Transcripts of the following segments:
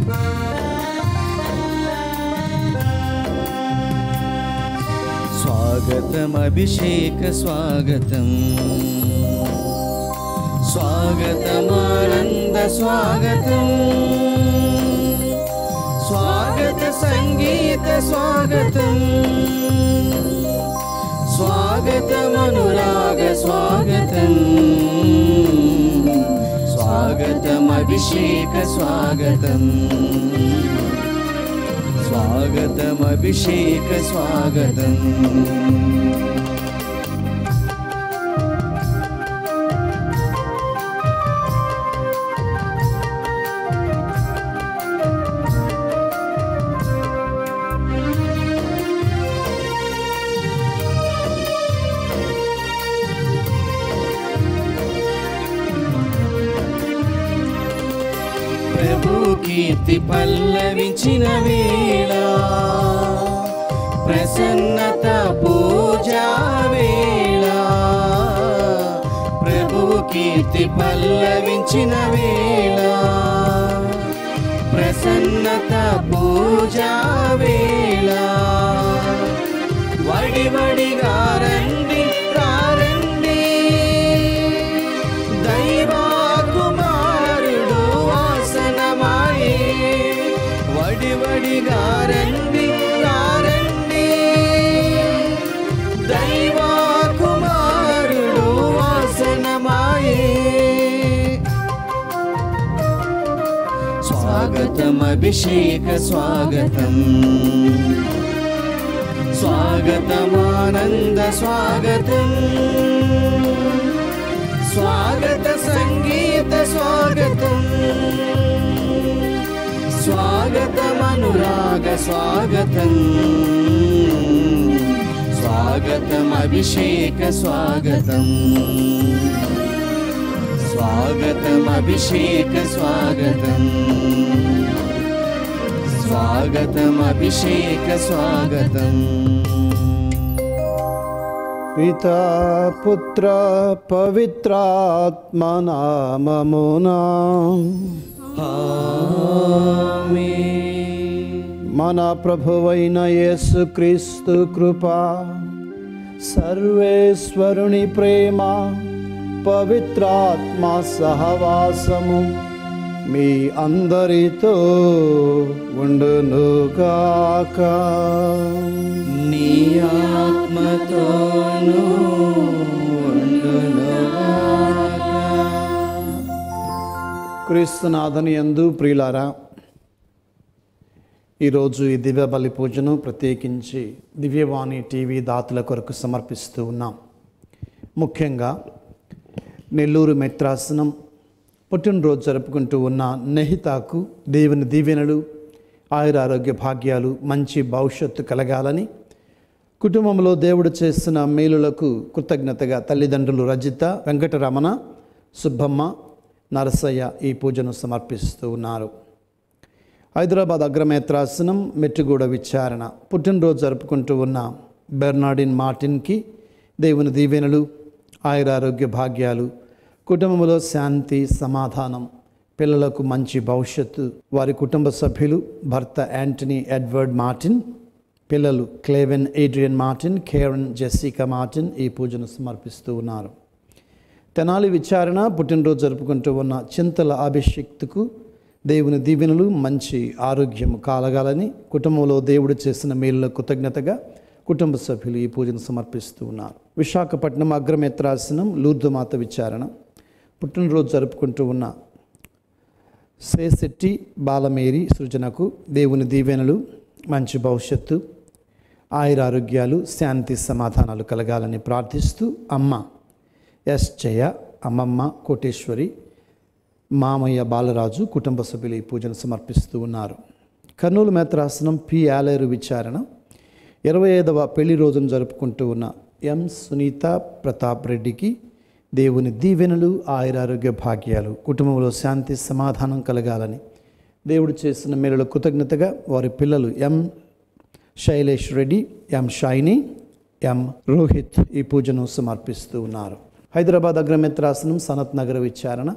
స్వాగతం అభిషేక స్వాగతం స్వాగతం ఆనంద స్వాగతం స్వాగత సంగీత స్వాగతం స్వాగతం అనురాగ స్వాగతం స్వాగతం అభిషేక స్వాగతం స్వాగతం అభిషేక స్వాగతం ప్రభు కీర్తి పల్లవించిన వేళ ప్రసన్నత పూజా వేళ ప్రభు కీర్తి పల్లవించిన వేళ ప్రసన్నత పూజా వేళ వడి వడిగా రండి రారండి దైవా కుమారుడు వాసనమాయే వడి వడిగా రండి రారండి దైవా కుమారుడు వాసనమాయే స్వాగతం అభిషేక స్వాగతం స్వాగతం ఆనంద స్వాగతం స్వాగత సంగీత స్వాగతం స్వాగతం అనురాగ స్వాగతం స్వాగతం అభిషేక స్వాగతం స్వాగతం అభిషేక స్వాగతం స్వాగతం అభిషేక స్వాగతం పితా పుత్ర పవిత్రాత్మ నామమునా మన ప్రభువైన యేసుక్రీస్తు కృప సర్వేశ్వరుని ప్రేమ పవిత్రాత్మ సహవాసము మీ అందరితో ఉండునుగాక నీ ఆత్మతోనూ ఉండునుగాక. క్రీస్తునాథని ఎందు ప్రియులారా ఈరోజు ఈ దివ్య బలి పూజను ప్రత్యేకించి దివ్యవాణి టీవీ దాతల కొరకు సమర్పిస్తూ ఉన్నాం ముఖ్యంగా నెల్లూరు మెత్రాసనం పుట్టినరోజు జరుపుకుంటూ ఉన్న నెహితాకు దేవుని దీవెనలు ఆయురారోగ్య భాగ్యాలు మంచి భవిష్యత్తు కలగాలని కుటుంబంలో దేవుడు చేస్తున్న మేలులకు కృతజ్ఞతగా తల్లిదండ్రులు రజిత వెంకటరమణ సుబ్బమ్మ నరసయ్య ఈ పూజను సమర్పిస్తూ ఉన్నారు హైదరాబాద్ అగ్రమేత్రాసనం మెట్టుగూడ విచారణ పుట్టినరోజు జరుపుకుంటూ ఉన్న బెర్నాడిన్ మార్టిన్కి దేవుని దీవెనలు ఆయురారోగ్య భాగ్యాలు కుటుంబంలో శాంతి సమాధానం పిల్లలకు మంచి భవిష్యత్తు వారి కుటుంబ సభ్యులు భర్త యాంటనీ ఎడ్వర్డ్ మార్టిన్ పిల్లలు క్లేవెన్ Adrian Martin Karen Jessica Martin ఈ పూజను సమర్పిస్తూ ఉన్నారు తెనాలి విచారణ పుట్టినరోజు జరుపుకుంటూ ఉన్న చింతల అభిషేక్తుకు దేవుని దీవెనలు మంచి ఆరోగ్యం కాలగాలని కుటుంబంలో దేవుడు చేసిన మేలుల కృతజ్ఞతగా కుటుంబ సభ్యులు ఈ పూజను సమర్పిస్తూ ఉన్నారు విశాఖపట్నం అగ్రమేత్రాసనం లూర్దుమాత విచారణ పుట్టినరోజు జరుపుకుంటూ ఉన్న సేశెట్టి బాలమేరి సృజనకు దేవుని దీవెనలు మంచి భవిష్యత్తు ఆయురారోగ్యాలు శాంతి సమాధానాలు కలగాలని ప్రార్థిస్తూ అమ్మ ఎస్ జయ అమ్మమ్మ కోటేశ్వరి మామయ్య బాలరాజు కుటుంబ సభ్యులు ఈ పూజను సమర్పిస్తూ ఉన్నారు కర్నూలు మేత్రాసనం పి ఆలేరు విచారణ ఇరవై ఐదవ పెళ్లి రోజును జరుపుకుంటూ ఉన్న ఎం సునీత ప్రతాప్ రెడ్డికి దేవుని దీవెనలు ఆయురారోగ్య భాగ్యాలు కుటుంబంలో శాంతి సమాధానం కలగాలని దేవుడు చేసిన మేలుల కృతజ్ఞతగా వారి పిల్లలు ఎం శైలేష్ రెడ్డి ఎం షైని ఎం రోహిత్ ఈ పూజను సమర్పిస్తూ ఉన్నారు హైదరాబాద్ అగ్రమిత్రాసనం సనత్ నగర విచారణ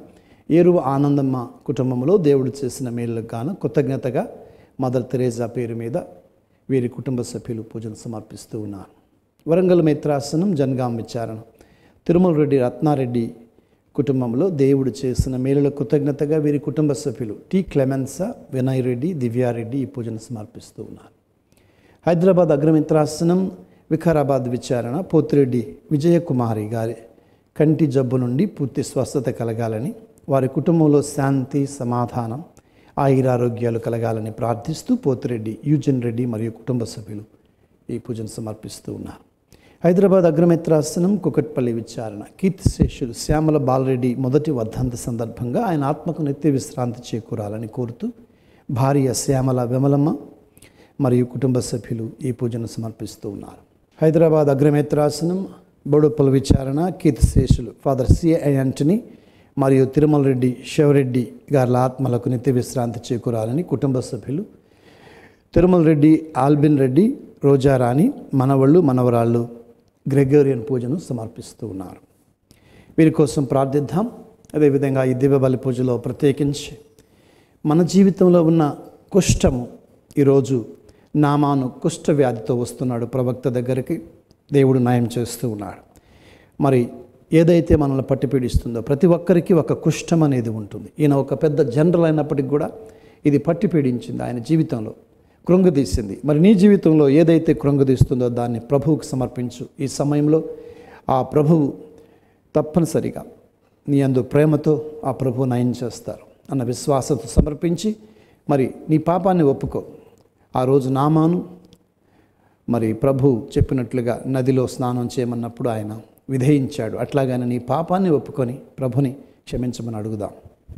ఏరువ ఆనందమ్మ కుటుంబంలో దేవుడు చేసిన మేలులకు గాను కృతజ్ఞతగా మదర్ తెరేజా పేరు మీద వీరి కుటుంబ సభ్యులు పూజలు సమర్పిస్తూ ఉన్నారు వరంగల్ మిత్రాసనం జనగాం విచారణ తిరుమల రెడ్డి రత్నారెడ్డి కుటుంబంలో దేవుడు చేసిన మేలుల కృతజ్ఞతగా వీరి కుటుంబ సభ్యులు టి క్లెమెన్సా వినయ్ రెడ్డి దివ్యారెడ్డి ఈ పూజను సమర్పిస్తూ ఉన్నారు హైదరాబాద్ అగ్రమిత్రాసనం వికారాబాద్ విచారణ పోతిరెడ్డి విజయకుమారి గారి కంటి జబ్బు నుండి పూర్తి స్వస్థత కలగాలని వారి కుటుంబంలో శాంతి సమాధానం ఆయురారోగ్యాలు కలగాలని ప్రార్థిస్తూ పోతిరెడ్డి యూజన్ రెడ్డి మరియు కుటుంబ సభ్యులు ఈ పూజను సమర్పిస్తూ ఉన్నారు హైదరాబాద్ అగ్రమిత్రాసనం కుకట్పల్లి విచారణ కీర్తిశేషులు శ్యామల బాలరెడ్డి మొదటి వర్ధంతి సందర్భంగా ఆయన ఆత్మకు నిత్య విశ్రాంతి చేకూరాలని కోరుతూ భార్య శ్యామల విమలమ్మ మరియు కుటుంబ సభ్యులు ఈ పూజను సమర్పిస్తూ ఉన్నారు హైదరాబాద్ అగ్రమిత్రాసనం బోడుప్పల విచారణ కీర్తిశేషులు ఫాదర్ సిఐ యాంటనీ మరియు తిరుమల రెడ్డి శివరెడ్డి గారి ఆత్మలకు నిత్య విశ్రాంతి చేకూరాలని కుటుంబ సభ్యులు తిరుమల రెడ్డి ఆల్బిన్ రెడ్డి రోజారాణి మనవళ్ళు మనవరాళ్ళు గ్రెగోరియన్ పూజను సమర్పిస్తూ ఉన్నారు వీరి కోసం ప్రార్థిద్దాం అదేవిధంగా ఈ దివ్య బలి పూజలో ప్రత్యేకించి మన జీవితంలో ఉన్న కుష్టము ఈరోజు నామాను కుష్ఠ వ్యాధితో వస్తున్నాడు ప్రవక్త దగ్గరికి దేవుడు న్యాయం చేస్తూ ఉన్నాడు మరి ఏదైతే మనల్ని పట్టి పీడిస్తుందో ప్రతి ఒక్కరికి ఒక కుష్టం అనేది ఉంటుంది ఈయన ఒక పెద్ద జనరల్ అయినప్పటికీ కూడా ఇది పట్టి పీడించింది ఆయన జీవితంలో కృంగదీసింది మరి నీ జీవితంలో ఏదైతే కృంగదీస్తుందో దాన్ని ప్రభువుకు సమర్పించు ఈ సమయంలో ఆ ప్రభువు తప్పనిసరిగా నీ అందు ప్రేమతో ఆ ప్రభు నయం చేస్తారు అన్న విశ్వాసంతో సమర్పించి మరి నీ పాపాన్ని ఒప్పుకో ఆ రోజు నామాను మరి ప్రభు చెప్పినట్లుగా నదిలో స్నానం చేయమన్నప్పుడు ఆయన విధేయించాడు అట్లాగని నీ పాపాన్ని ఒప్పుకొని ప్రభుని క్షమించమని అడుగుదాం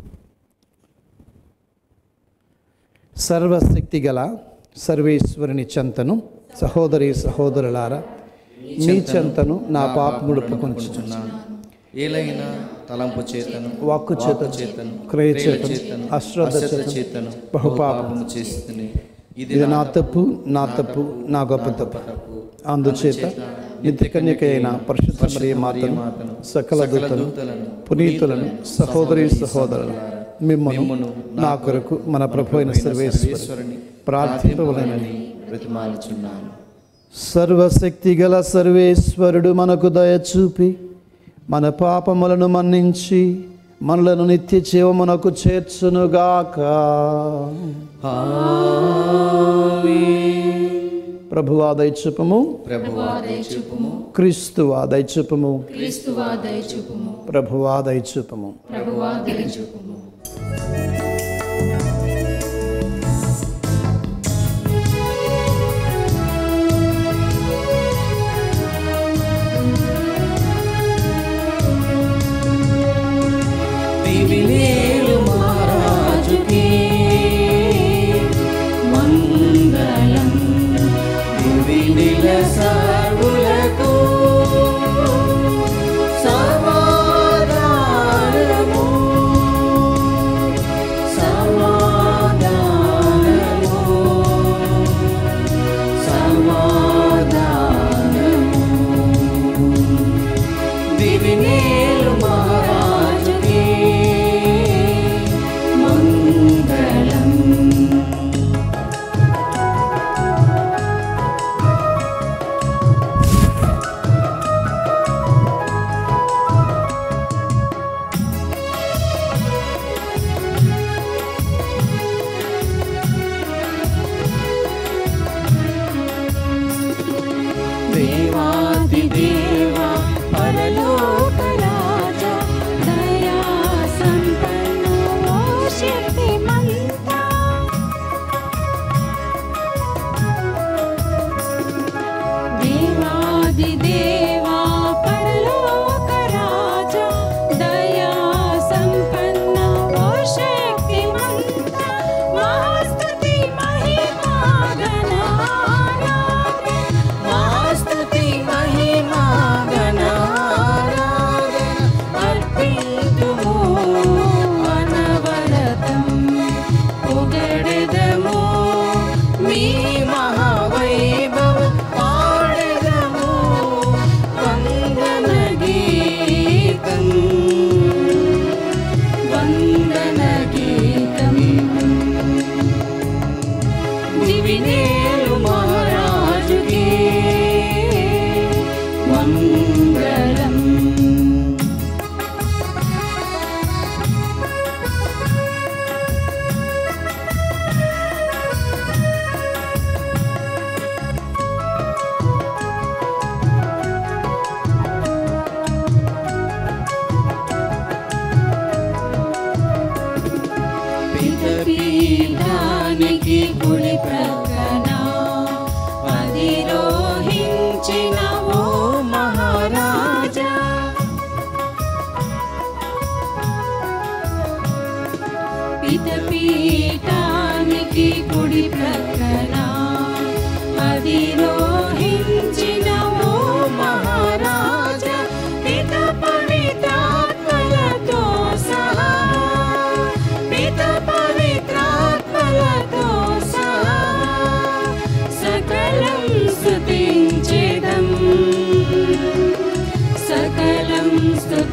సర్వశక్తి గల సర్వేశ్వరుని చెంతను సహోదరి సహోదరులారా నీ చెంతను నా పాపముడు ఒప్పుకొంచుచున్నాను ఏలైనా తలంపు చేతను వాక్కు చేత చేతను క్రయ క్రియల చేతను చేతను అశ్రద్ధ అశ్రద్ధ చేతను చేతను బహుపాపం బహుపాపము చేస్తుంది ఇది ఇది నా తప్పు నా తప్పు నా గొప్ప తప్పు అందుచేత నిత్య కన్యక అయిన పరిశుద్ధ మరియ మాతను సకల దూతను పునీతులను సహోదరి సహోదరులు మిమ్మను నా కొరకు మన ప్రభు అయిన సర్వేశ్వరుని ప్రార్థింపవలనని బ్రతిమాలుచున్నాను సర్వశక్తి గల సర్వేశ్వరుడు మనకు దయచూపి మన పాపములను మన్నించి మనలను నిత్య జీవమునకు చేర్చునుగాక ప్రభువా దయచూపము ప్రభువా దయచూపుము క్రీస్తువా దయచూపము క్రీస్తువా దయచూపుము ప్రభువా దయచూపము ప్రభువా దయచూపుము దివిలేలు మహారాజుకి మంగళం దివినిల సర్వులకు సమాధానము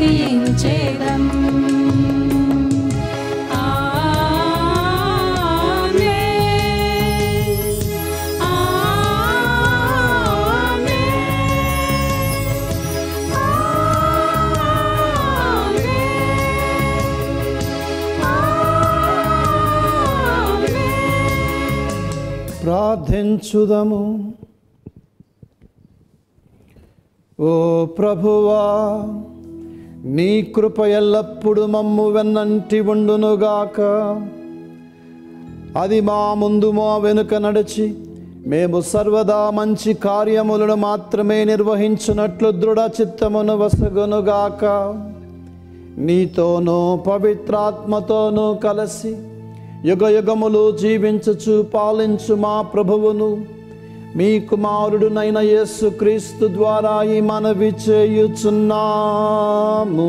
స్తుతించేదం ఆమేన్ ప్రార్థించుదము ఓ ప్రభువా నీ కృప ఎల్లప్పుడు మమ్ము వెన్నంటి ఉండునుగాక అది మా ముందు మా వెనుక నడిచి మేము సర్వదా మంచి కార్యములను మాత్రమే నిర్వహించినట్లు దృఢ చిత్తమును వసగునుగాక నీతోనూ పవిత్రాత్మతోనూ కలిసి యుగ యుగములు జీవించుచు పాలించు మా ప్రభువును మీ కుమారుడునైన యేసు క్రీస్తు ద్వారా ఈ మనవి చేయుచున్నాము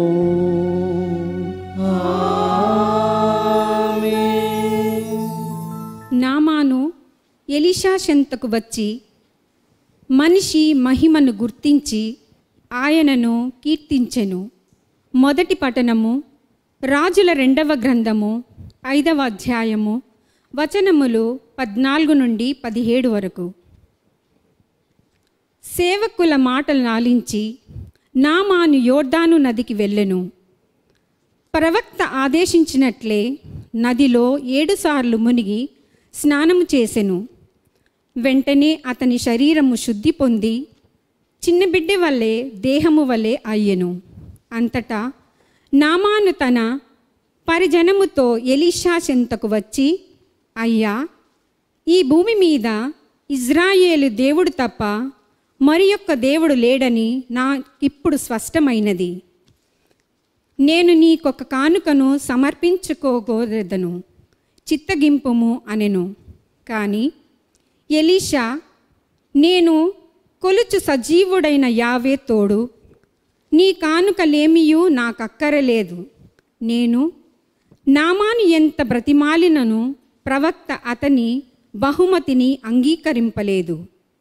నామాను ఎలిషా చెంతకు వచ్చి మనిషి మహిమను గుర్తించి ఆయనను కీర్తించెను మొదటి పఠనము రాజుల రెండవ గ్రంథము ఐదవ అధ్యాయము వచనములు పద్నాలుగు నుండి పదిహేడు వరకు సేవకుల మాటలు నాలించి నామాను యోర్దాను నదికి వెళ్ళెను ప్రవక్త ఆదేశించినట్లే నదిలో ఏడుసార్లు మునిగి స్నానము చేసెను వెంటనే అతని శరీరము శుద్ధి పొంది చిన్న బిడ్డ వలె దేహము వలె అయ్యెను అంతటా నామాను తన పరిజనముతో ఎలీషా చెంతకు వచ్చి అయ్యా ఈ భూమి మీద ఇజ్రాయేలు దేవుడు తప్ప మరి యొక్క దేవుడు లేడని నా ఇప్పుడు స్పష్టమైనది నేను నీకొక కానుకను సమర్పించుకోగోరెదను చిత్తగింపుము అనెను కానీ ఎలీషా నేను కొలుచు సజీవుడైన యావే తోడు నీ కానుకలేమియూ నాకక్కరలేదు నేను నామాను ఎంత బ్రతిమాలినను ప్రవక్త అతని బహుమతిని అంగీకరింపలేదు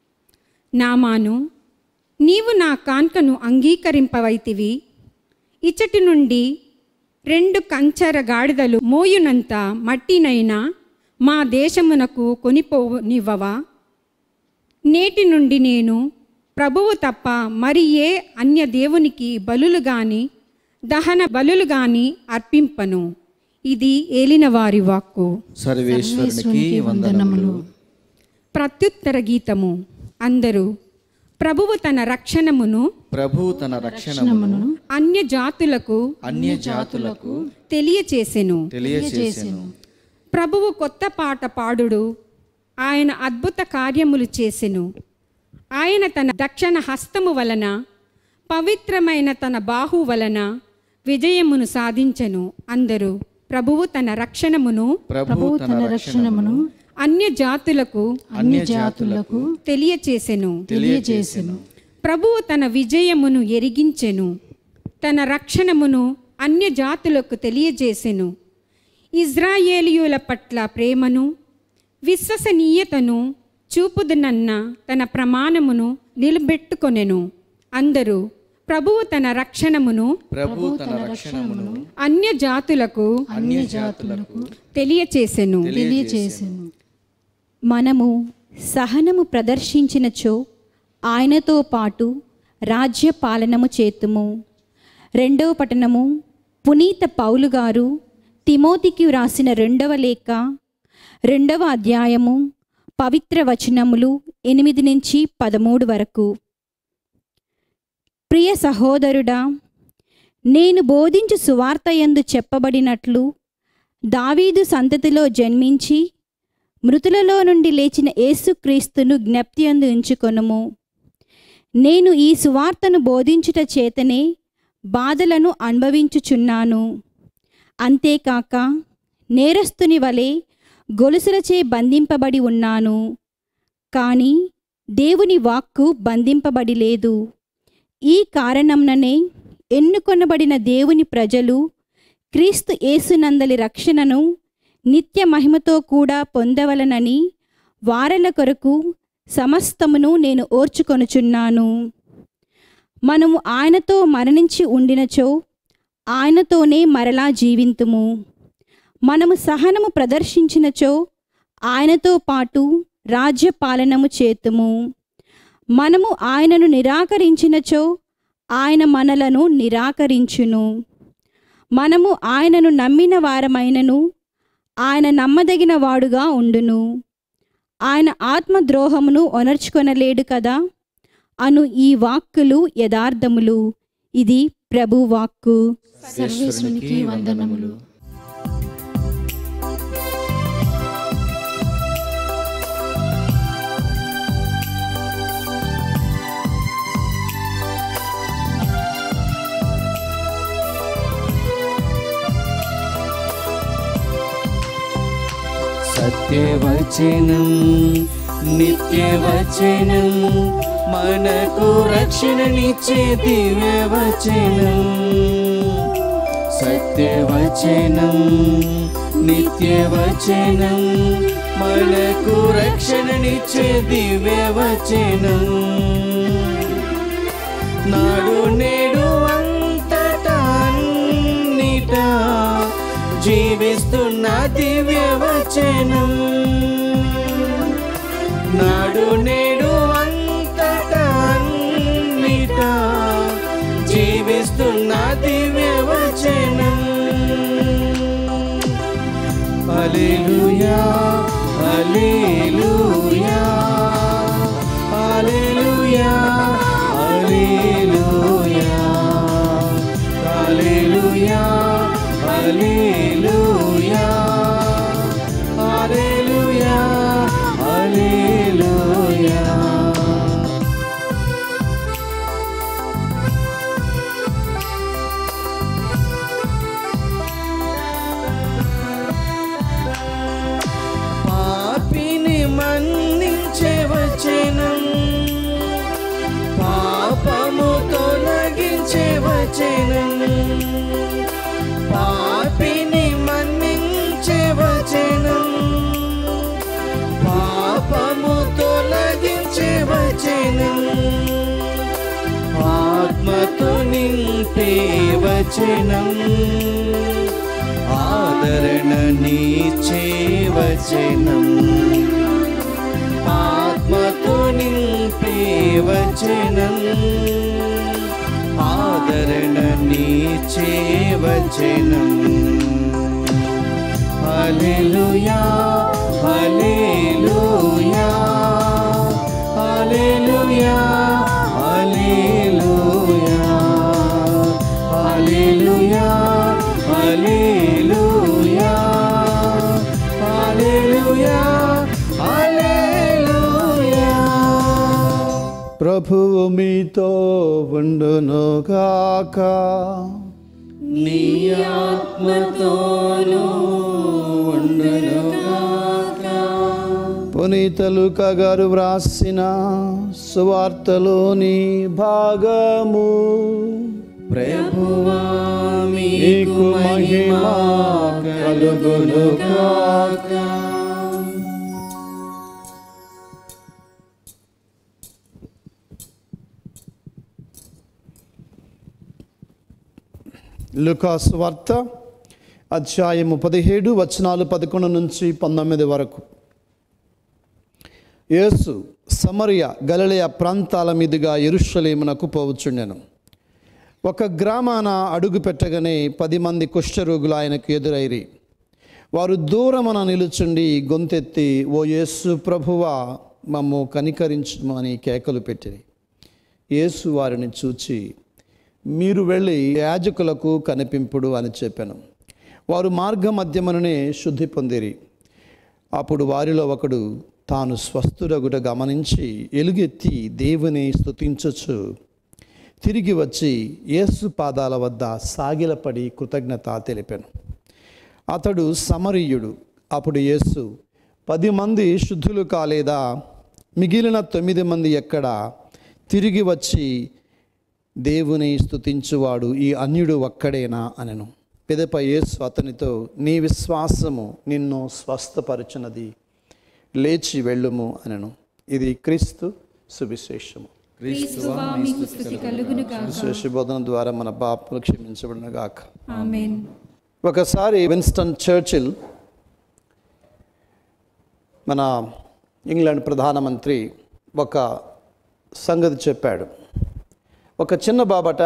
నామాను నీవు నా కాన్కను అంగీకరింపవైతివి ఇచ్చటి నుండి రెండు కంచర గాడిదలు మోయునంత మట్టినైనా మా దేశమునకు కొనిపోనివ్వవా నేటి నుండి నేను ప్రభువు తప్ప మరి ఏ అన్య దేవునికి బలులు గాని దహన బలులు గాని అర్పింపను ఇది ఏలిన వారి వాక్కు సర్వేశ్వరునికి వందనములు ప్రత్యుత్తర గీతము అందరూ ప్రభువు తన రక్షణమును ప్రభు తన రక్షణమును అన్య జాతులకు అన్య జాతులకు తెలియచేసెను తెలియచేసెను ప్రభువు కొత్త పాట పాడుడు ఆయన అద్భుత కార్యములు చేసెను ఆయన తన దక్షిణ హస్తము వలన పవిత్రమైన తన బాహు వలన విజయమును సాధించెను అందరూ ప్రభువు తన రక్షణమును ప్రభు తన రక్షణమును అన్య జాతులకు అన్య జాతులకు తెలియచేసెను తెలియచేసెను ప్రభువు తన విజయమును ఎరిగించెను తన రక్షణమును అన్య జాతులకు తెలియజేసెను ఇజ్రాయేలీయుల పట్ల ప్రేమను విశ్వసనీయతను చూపుదునన్న తన ప్రమాణమును నిలబెట్టుకొనెను అందరూ ప్రభువు తన రక్షణమును ప్రభు తన రక్షణమును అన్య జాతులకు అన్య జాతులకు తెలియచేసెను తెలియచేసెను మనము సహనము ప్రదర్శించినచో ఆయనతో పాటు రాజ్య పాలనము చేతుము రెండవ పట్టణము పునీత పౌలు గారు తిమోతికి వ్రాసిన రెండవ లేఖ రెండవ అధ్యాయము పవిత్ర వచనములు ఎనిమిది నుంచి పదమూడు వరకు ప్రియ సహోదరుడా నేను బోధించు సువార్తయందు చెప్పబడినట్లు దావీదు సంతతిలో జన్మించి మృతులలో నుండి లేచిన యేసుక్రీస్తును జ్ఞప్తి అందు ఉంచుకొనుము నేను ఈ సువార్తను బోధించుట చేతనే బాధలను అనుభవించుచున్నాను అంతేకాక నేరస్తుని వలె గొలుసులచే బంధింపబడి ఉన్నాను కానీ దేవుని వాక్కు బంధింపబడి లేదు ఈ కారణంననే ఎన్నుకొనబడిన దేవుని ప్రజలు క్రీస్తు యేసునందలి రక్షణను నిత్య మహిమతో కూడా పొందవలనని వారల కొరకు సమస్తమును నేను ఓర్చుకొనుచున్నాను మనము ఆయనతో మరణించి ఉండినచో ఆయనతోనే మరలా జీవింతుము మనము సహనము ప్రదర్శించినచో ఆయనతో పాటు రాజ్య పాలనము చేతుము మనము ఆయనను నిరాకరించినచో ఆయన మనలను నిరాకరించును మనము ఆయనను నమ్మిన వారమైనను ఆయన నమ్మదగిన వాడుగా ఉండును ఆయన ఆత్మద్రోహమును ఒనర్చుకొనలేడు కదా అను ఈ వాక్కులు యథార్థములు ఇది ప్రభు వాక్కు సర్వేశ్వరునికి వందనములు సత్యవచనం నిత్యవచనం మనకు రక్షణనిచ్చే దివ్యవచనం సత్యవచనం నిత్యవచనం మనకు రక్షణనిచ్చే దివ్యవచనం నాడు నేడు అంతటా అన్నిటా జీవిస్తున్న దివ్యవచనం నాడు నేడు అంతటా అన్నిటా జీవిస్తున్న దివ్యవచనం హల్లెలూయా హల్లెలూయా హల్లెలూయా హల్లెలూయా హల్లెలూయా హల్లెలూయా హల్లెలూయా హల్లెలూయా పాపిని మన్నించే వచనం పాపము తొలగించే వచనం పాపిని మన్నించే వచనం పాపము తొలగించే వచనం ఆత్మతో నింపే వచనం ఆదరణ నీచే వచనం ఆత్మతో నింపే వచనం ఆదరణ నీచే వచనం హల్లెలూయా హల్లెలూయా హల్లెలూయా హల్లెలూయా హల్లెలూయా హల్లెలూయా హల్లెలూయా హల్లెలూయా ప్రభువు మీతో ఉండునుగాక నీ ఆత్మతోనూ ఉండునుగాక పునీత లూకా గారు వ్రాసిన సువార్తలోని భాగము ప్రభువా నీకు మీకు మహిమ కలుగునుగాక లుకాస్ వార్త అధ్యాయము పదిహేడు వచనాలు పదకొండు నుంచి పంతొమ్మిది వరకు యేసు సమరయ గలలయ ప్రాంతాల మీదుగా ఎరుషలేమునకు పోవచ్చుండెను ఒక గ్రామాన అడుగు పెట్టగానే పది మంది కుష్ఠరోగులు ఆయనకు ఎదురైరి వారు దూరమున నిలుచుండి గొంతెత్తి ఓ యేసు ప్రభువా మమ్ము కనికరించమని కేకలు పెట్టిరి యేసు వారిని చూచి మీరు వెళ్ళి యాజకులకు కనిపింపుడు అని చెప్పాను వారు మార్గ మధ్యముననే శుద్ధి పొందిరి అప్పుడు వారిలో ఒకడు తాను స్వస్థురగుట గమనించి ఎలుగెత్తి దేవుని స్తుతించచ్చు తిరిగి వచ్చి యేసు పాదాల వద్ద సాగిలపడి కృతజ్ఞత తెలిపాను అతడు సమరీయుడు అప్పుడు యేసు పది మంది శుద్ధులు కాలేదా మిగిలిన తొమ్మిది మంది ఎక్కడ తిరిగి వచ్చి దేవుని స్తుతించువాడు ఈ అన్యుడు ఒక్కడేనా అనెను పిదప యేసు అతనితో నీ విశ్వాసము నిన్ను స్వస్థపరచున్నది లేచి వెళ్ళుము అనెను ఇది క్రీస్తు సువిశేషము క్రీస్తువా మీకు స్థుతి కలుగును గాక శేషబోధన ద్వారా మన పాపలు క్షమించబడిన గాక ఆమేన్ ఒకసారి విన్స్టన్ చర్చిల్ మన ఇంగ్లాండ్ ప్రధానమంత్రి ఒక సంగతి చెప్పాడు ఒక చిన్న బాబట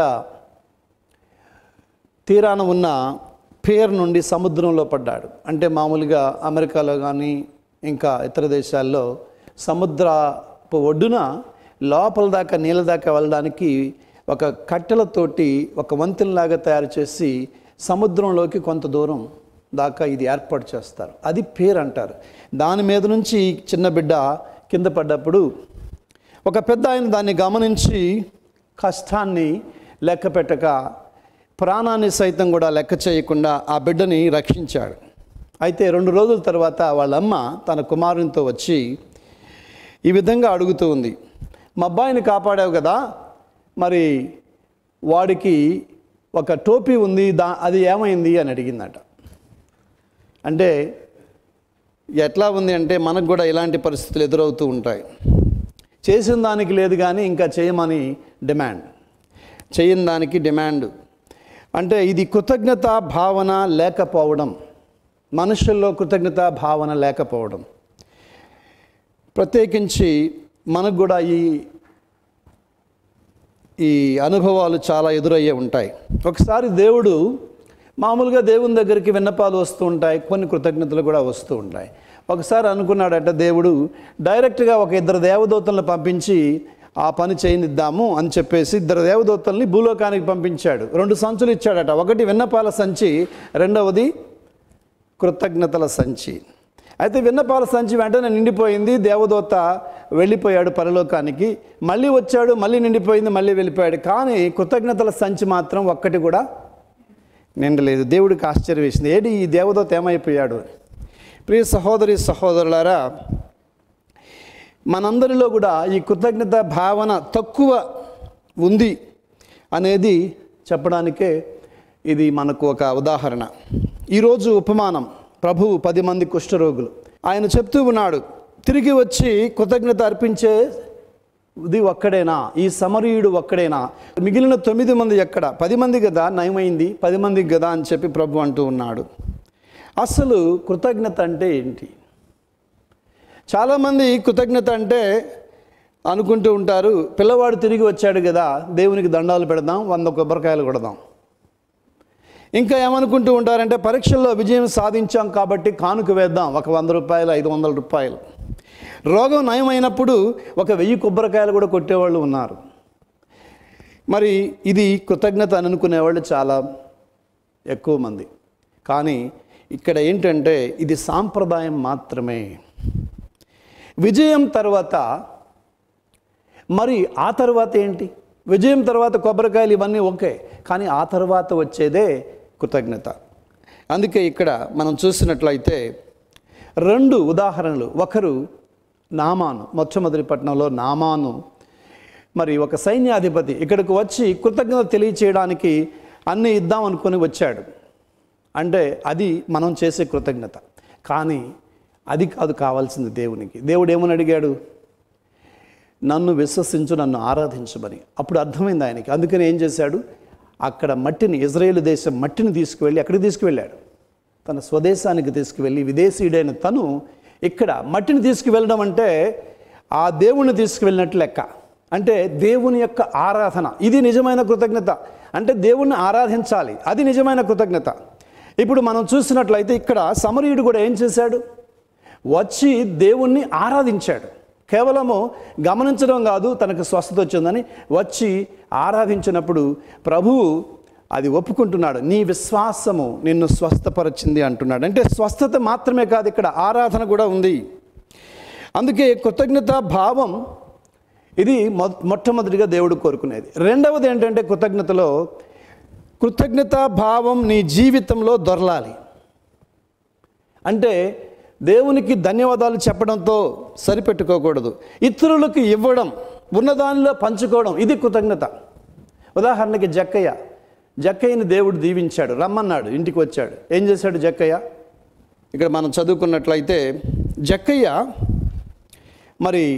తీరాన ఉన్న పేరు నుండి సముద్రంలో పడ్డాడు అంటే మామూలుగా అమెరికాలో కానీ ఇంకా ఇతర దేశాల్లో సముద్రపు ఒడ్డున లోపల దాకా నీళ్ళ దాకా వెళ్ళడానికి ఒక కట్టెలతోటి ఒక వంతెనలాగా తయారు చేసి సముద్రంలోకి కొంత దూరం దాకా ఇది ఏర్పాటు చేస్తారు అది పేరు అంటారు దాని మీద నుంచి చిన్న బిడ్డ కింద పడ్డప్పుడు ఒక పెద్ద ఆయన దాన్ని గమనించి కష్టాన్ని లెక్క పెట్టక ప్రాణాన్ని సైతం కూడా లెక్క చేయకుండా ఆ బిడ్డని రక్షించాడు అయితే రెండు రోజుల తర్వాత వాళ్ళమ్మ తన కుమారునితో వచ్చి ఈ విధంగా అడుగుతూ ఉంది మా అబ్బాయిని కాపాడావు కదా మరి వాడికి ఒక టోపీ ఉంది దా అది ఏమైంది అని అడిగిందట అంటే ఎట్లా ఉంది అంటే మనకు కూడా ఇలాంటి పరిస్థితులు ఎదురవుతూ ఉంటాయి చేసిన దానికి లేదు కానీ ఇంకా చేయమని డిమాండ్ చేయని దానికి డిమాండ్ అంటే ఇది కృతజ్ఞత భావన లేకపోవడం మనుషుల్లో కృతజ్ఞత భావన లేకపోవడం ప్రత్యేకించి మనకు కూడా ఈ ఈ అనుభవాలు చాలా ఎదురయ్యే ఉంటాయి ఒకసారి దేవుడు మామూలుగా దేవుని దగ్గరికి విన్నపాలు వస్తూ ఉంటాయి కొన్ని కృతజ్ఞతలు కూడా వస్తూ ఉంటాయి ఒకసారి అనుకున్నాడట దేవుడు డైరెక్ట్గా ఒక ఇద్దరు దేవదూతలను పంపించి ఆ పని చేయనిద్దాము అని చెప్పేసి ఇద్దరు దేవదూతల్ని భూలోకానికి పంపించాడు రెండు సంచులు ఇచ్చాడట ఒకటి విన్నపాల సంచి రెండవది కృతజ్ఞతల సంచి అయితే విన్నపాల సంచి వెంటనే నిండిపోయింది దేవదూత వెళ్ళిపోయాడు పరలోకానికి మళ్ళీ వచ్చాడు మళ్ళీ నిండిపోయింది మళ్ళీ వెళ్ళిపోయాడు కానీ కృతజ్ఞతల సంచి మాత్రం ఒక్కటి కూడా నిండలేదు దేవుడికి ఆశ్చర్యం వేసింది ఏడి ఈ దేవదూత ఏమైపోయాడు అని. ప్రియ సహోదరి సహోదరులారా మనందరిలో కూడా ఈ కృతజ్ఞత భావన తక్కువ ఉంది అనేది చెప్పడానికే ఇది మనకు ఒక ఉదాహరణ ఈరోజు ఉపమానం ప్రభువు పది మంది కుష్ఠరోగులు ఆయన చెప్తూ ఉన్నాడు తిరిగి వచ్చి కృతజ్ఞత అర్పించే ఇది ఒక్కడేనా ఈ సమరీయుడు ఒక్కడేనా మిగిలిన తొమ్మిది మంది ఎక్కడ పది మంది కదా నయమైంది పది మందికి కదా అని చెప్పి ప్రభు అంటూ ఉన్నాడు అసలు కృతజ్ఞత అంటే ఏంటి చాలామంది కృతజ్ఞత అంటే అనుకుంటూ ఉంటారు పిల్లవాడు తిరిగి వచ్చాడు కదా దేవునికి దండాలు పెడదాం వంద కొబ్బరికాయలు కొడదాం ఇంకా ఏమనుకుంటూ ఉంటారంటే పరీక్షల్లో విజయం సాధించాం కాబట్టి కానుక వేద్దాం ఒక వంద రూపాయలు ఐదు వందల రూపాయలు రోగం నయమైనప్పుడు ఒక వెయ్యి కొబ్బరికాయలు కూడా కొట్టేవాళ్ళు ఉన్నారు మరి ఇది కృతజ్ఞత అని అనుకునేవాళ్ళు చాలా ఎక్కువ మంది కానీ ఇక్కడ ఏంటంటే ఇది సాంప్రదాయం మాత్రమే విజయం తర్వాత మరి ఆ తర్వాత ఏంటి విజయం తర్వాత కొబ్బరికాయలు ఇవన్నీ ఓకే కానీ ఆ తర్వాత వచ్చేదే కృతజ్ఞత అందుకే ఇక్కడ మనం చూసినట్లయితే రెండు ఉదాహరణలు ఒకరు నామాను మొట్టమొదటి పట్టణంలో నామాను మరి ఒక సైన్యాధిపతి ఇక్కడికి వచ్చి కృతజ్ఞత తెలియచేయడానికి అన్నీ ఇద్దాం అనుకొని వచ్చాడు అంటే అది మనం చేసే కృతజ్ఞత కానీ అది కాదు కావాల్సింది దేవునికి దేవుడు ఏమని అడిగాడు నన్ను విశ్వసించు నన్ను ఆరాధించమని అప్పుడు అర్థమైంది ఆయనకి అందుకని ఏం చేశాడు అక్కడ మట్టిని ఇజ్రాయేల్ దేశం మట్టిని తీసుకువెళ్ళి అక్కడికి తీసుకువెళ్ళాడు తన స్వదేశానికి తీసుకువెళ్ళి విదేశీయుడైన తను ఇక్కడ మట్టిని తీసుకువెళ్ళడం అంటే ఆ దేవుణ్ణి తీసుకువెళ్ళినట్టు లెక్క అంటే దేవుని యొక్క ఆరాధన ఇది నిజమైన కృతజ్ఞత అంటే దేవుణ్ణి ఆరాధించాలి అది నిజమైన కృతజ్ఞత ఇప్పుడు మనం చూసినట్లయితే ఇక్కడ సమరీయుడు కూడా ఏం చేశాడు వచ్చి దేవుణ్ణి ఆరాధించాడు కేవలము గమనించడం కాదు తనకు స్వస్థత వచ్చిందని వచ్చి ఆరాధించినప్పుడు ప్రభువు అది ఒప్పుకుంటున్నాడు నీ విశ్వాసము నిన్ను స్వస్థపరిచింది అంటున్నాడు అంటే స్వస్థత మాత్రమే కాదు ఇక్కడ ఆరాధన కూడా ఉంది అందుకే కృతజ్ఞత భావం ఇది మొ మొట్టమొదటిగా దేవుడు కోరుకునేది రెండవది ఏంటంటే కృతజ్ఞతలో కృతజ్ఞత భావం నీ జీవితంలో దొరలాలి అంటే దేవునికి ధన్యవాదాలు చెప్పడంతో సరిపెట్టుకోకూడదు ఇతరులకు ఇవ్వడం ఉన్నదానిలో పంచుకోవడం ఇది కృతజ్ఞత ఉదాహరణకి జక్కయ్య జక్కయ్యని దేవుడు దీవించాడు రమ్మన్నాడు ఇంటికి వచ్చాడు ఏం చేశాడు జక్కయ్య ఇక్కడ మనం చదువుకున్నట్లయితే జక్కయ్య మరి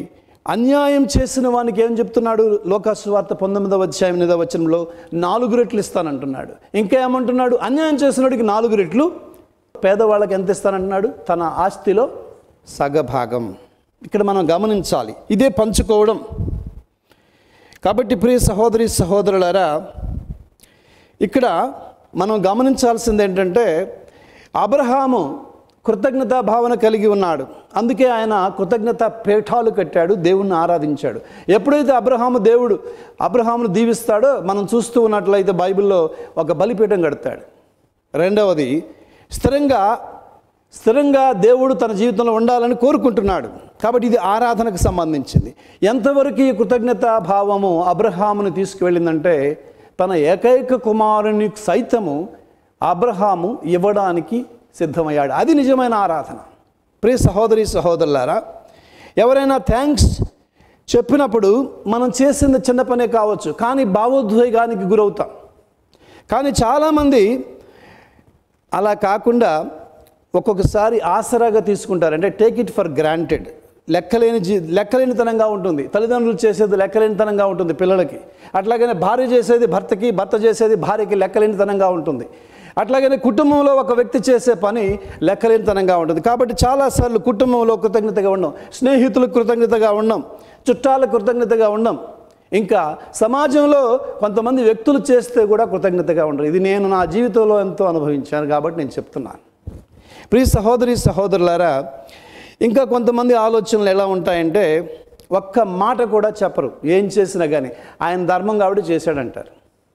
అన్యాయం చేసిన వానికి ఏం చెప్తున్నాడు లోకాసు వార్త పంతొమ్మిదవ అధ్యాయం ఎనిమిదవ వచనంలో నాలుగు రెట్లు ఇస్తానంటున్నాడు ఇంకా ఏమంటున్నాడు అన్యాయం చేసినోడికి నాలుగు రెట్లు పేదవాళ్ళకి ఎంత ఇస్తానంటున్నాడు తన ఆస్తిలో సగభాగం ఇక్కడ మనం గమనించాలి ఇదే పంచుకోవడం కాబట్టి ప్రియ సహోదరి సహోదరులారా ఇక్కడ మనం గమనించాల్సింది ఏంటంటే అబ్రహాము కృతజ్ఞతా భావన కలిగి ఉన్నాడు అందుకే ఆయన కృతజ్ఞత పీఠాలు కట్టాడు దేవుణ్ణి ఆరాధించాడు ఎప్పుడైతే అబ్రహాము దేవుడు అబ్రహామును దీవిస్తాడో మనం చూస్తూ ఉన్నట్లయితే బైబిల్లో ఒక బలిపీఠం కడతాడు రెండవది స్థిరంగా స్థిరంగా దేవుడు తన జీవితంలో ఉండాలని కోరుకుంటున్నాడు కాబట్టి ఇది ఆరాధనకు సంబంధించింది ఎంతవరకు ఈ కృతజ్ఞత భావము అబ్రహామును తీసుకువెళ్ళిందంటే తన ఏకైక కుమారుని సైతము అబ్రహాము ఇవ్వడానికి సిద్ధమయ్యాడు అది నిజమైన ఆరాధన ప్రియ సహోదరి సహోదరులారా ఎవరైనా థ్యాంక్స్ చెప్పినప్పుడు మనం చేసింది చిన్న పనే కావచ్చు కానీ భావోద్వేగానికి గురవుతాం కానీ చాలామంది అలా కాకుండా ఒక్కొక్కసారి ఆసరాగా తీసుకుంటారు అంటే టేక్ ఇట్ ఫర్ గ్రాంటెడ్ లెక్కలేని జీ లెక్కలేనితనంగా ఉంటుంది తల్లిదండ్రులు చేసేది లెక్కలేనితనంగా ఉంటుంది పిల్లలకి అట్లాగనే భార్య చేసేది భర్తకి భర్త చేసేది భార్యకి లెక్కలేనితనంగా ఉంటుంది అట్లాగనే కుటుంబంలో ఒక వ్యక్తి చేసే పని లెక్కలేనితనంగా ఉంటుంది కాబట్టి చాలాసార్లు కుటుంబంలో కృతజ్ఞతగా ఉండం స్నేహితులకు కృతజ్ఞతగా ఉండం చుట్టాలకు కృతజ్ఞతగా ఉండం ఇంకా సమాజంలో కొంతమంది వ్యక్తులు చేస్తే కూడా కృతజ్ఞతగా ఉండరు ఇది నేను నా జీవితంలో ఎంతో అనుభవించాను కాబట్టి నేను చెప్తున్నాను ప్రియ సహోదరి సహోదరులారా ఇంకా కొంతమంది ఆలోచనలు ఎలా ఉంటాయంటే ఒక్క మాట కూడా చెప్పరు ఏం చేసినా కానీ ఆయన ధర్మం కాబట్టి చేశాడంటారు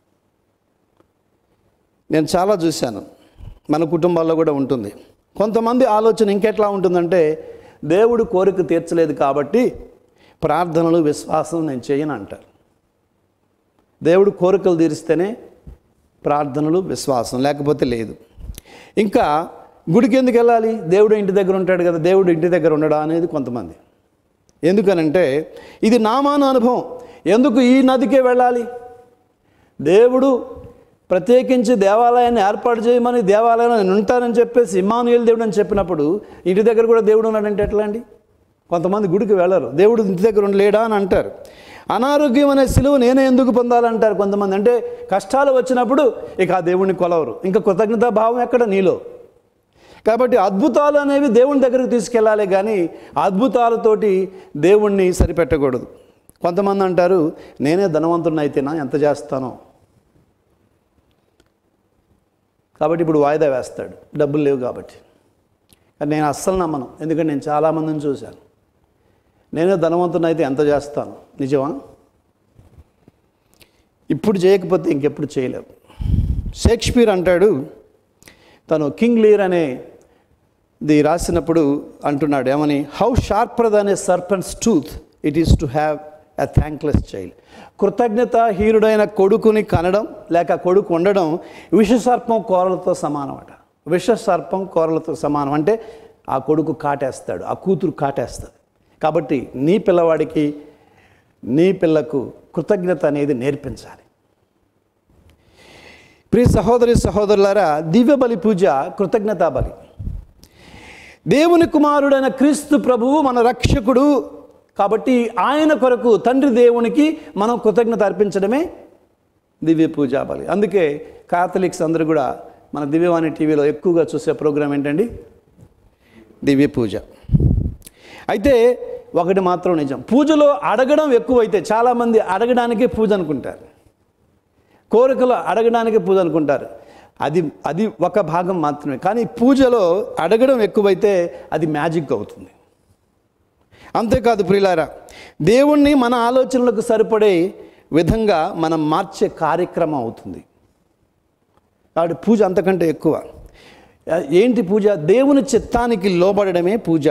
నేను చాలా చూశాను మన కుటుంబాల్లో కూడా ఉంటుంది కొంతమంది ఆలోచన ఇంకెట్లా ఉంటుందంటే దేవుడు కోరిక తీర్చలేదు కాబట్టి ప్రార్థనలు విశ్వాసం నేను చేయను అంటారు దేవుడు కోరికలు తీరిస్తేనే ప్రార్థనలు విశ్వాసం లేకపోతే లేదు ఇంకా గుడికి ఎందుకు వెళ్ళాలి దేవుడు ఇంటి దగ్గర ఉంటాడు కదా దేవుడు ఇంటి దగ్గర ఉండడా అనేది కొంతమంది ఎందుకనంటే ఇది నామాన అనుభవం ఎందుకు ఈ నదికే వెళ్ళాలి దేవుడు ప్రత్యేకించి దేవాలయాన్ని ఏర్పాటు చేయమని దేవాలయంలో నేను ఉంటానని చెప్పేసి ఇమానుయేల్ దేవుడు అని చెప్పినప్పుడు ఇంటి దగ్గర కూడా దేవుడు ఉన్నాడంటే ఎట్లా అండి కొంతమంది గుడికి వెళ్ళరు దేవుడు ఇంటి దగ్గర ఉండి లేడా అని అంటారు అనారోగ్యం అనే సిలువ నేనే ఎందుకు పొందాలంటారు కొంతమంది అంటే కష్టాలు వచ్చినప్పుడు ఇక ఆ దేవుడిని కొలవరు ఇంకా కృతజ్ఞతా భావం ఎక్కడ నీలో కాబట్టి అద్భుతాలు అనేవి దేవుని దగ్గరికి తీసుకెళ్ళాలి కానీ అద్భుతాలతోటి దేవుణ్ణి సరిపెట్టకూడదు కొంతమంది అంటారు నేనే ధనవంతుడిని అయితేనా ఎంత చేస్తానో కాబట్టి ఇప్పుడు వాయిదా వేస్తాడు డబ్బులు లేవు కాబట్టి కానీ నేను అస్సలు నమ్మను ఎందుకంటే నేను చాలామందిని చూశాను నేనే ధనవంతుని అయితే ఎంత చేస్తాను నిజమా ఇప్పుడు చేయకపోతే ఇంకెప్పుడు చేయలేవు షేక్స్పియర్ అంటాడు తను కింగ్ లీర్ అనే ది రాసినప్పుడు అంటున్నాడు ఏమని హౌ షార్పర్ అనే serpent's tooth it is to have a thankless child కృతజ్ఞత హీనుడైన కొడుకుని కనడం లేక కొడుకు ఉండడం విషసర్పం కోరలతో సమానం అట విషసర్పం కోరలతో సమానం అంటే ఆ కొడుకు కాటేస్తాడు ఆ కూతురు కాటేస్తుంది కాబట్టి నీ పిల్లవాడికి నీ పిల్లకు కృతజ్ఞత అనేది నేర్పించాలి ప్రియ సహోదరి సహోదరులారా దివ్య బలి పూజ కృతజ్ఞతా బలి దేవుని కుమారుడైన క్రీస్తు ప్రభువు మన రక్షకుడు కాబట్టి ఆయన కొరకు తండ్రి దేవునికి మనం కృతజ్ఞత అర్పించడమే దివ్య పూజా బలి అందుకే కాథలిక్స్ అందరూ కూడా మన దివ్యవాణి టీవీలో ఎక్కువగా చూసే ప్రోగ్రాం ఏంటండి దివ్య పూజ అయితే ఒకటి మాత్రం నిజం పూజలో అడగడం ఎక్కువైతే చాలామంది అడగడానికి పూజ అనుకుంటారు కోరికలు అడగడానికి పూజ అనుకుంటారు అది అది ఒక భాగం మాత్రమే కానీ పూజలో అడగడం ఎక్కువైతే అది మ్యాజిక్ అవుతుంది అంతేకాదు ప్రియులారా దేవుణ్ణి మన ఆలోచనలకు సరిపడే విధంగా మనం మార్చే కార్యక్రమం అవుతుంది కాబట్టి పూజ అంతకంటే ఎక్కువ ఏంటి పూజ దేవుని చిత్తానికి లోబడమే పూజ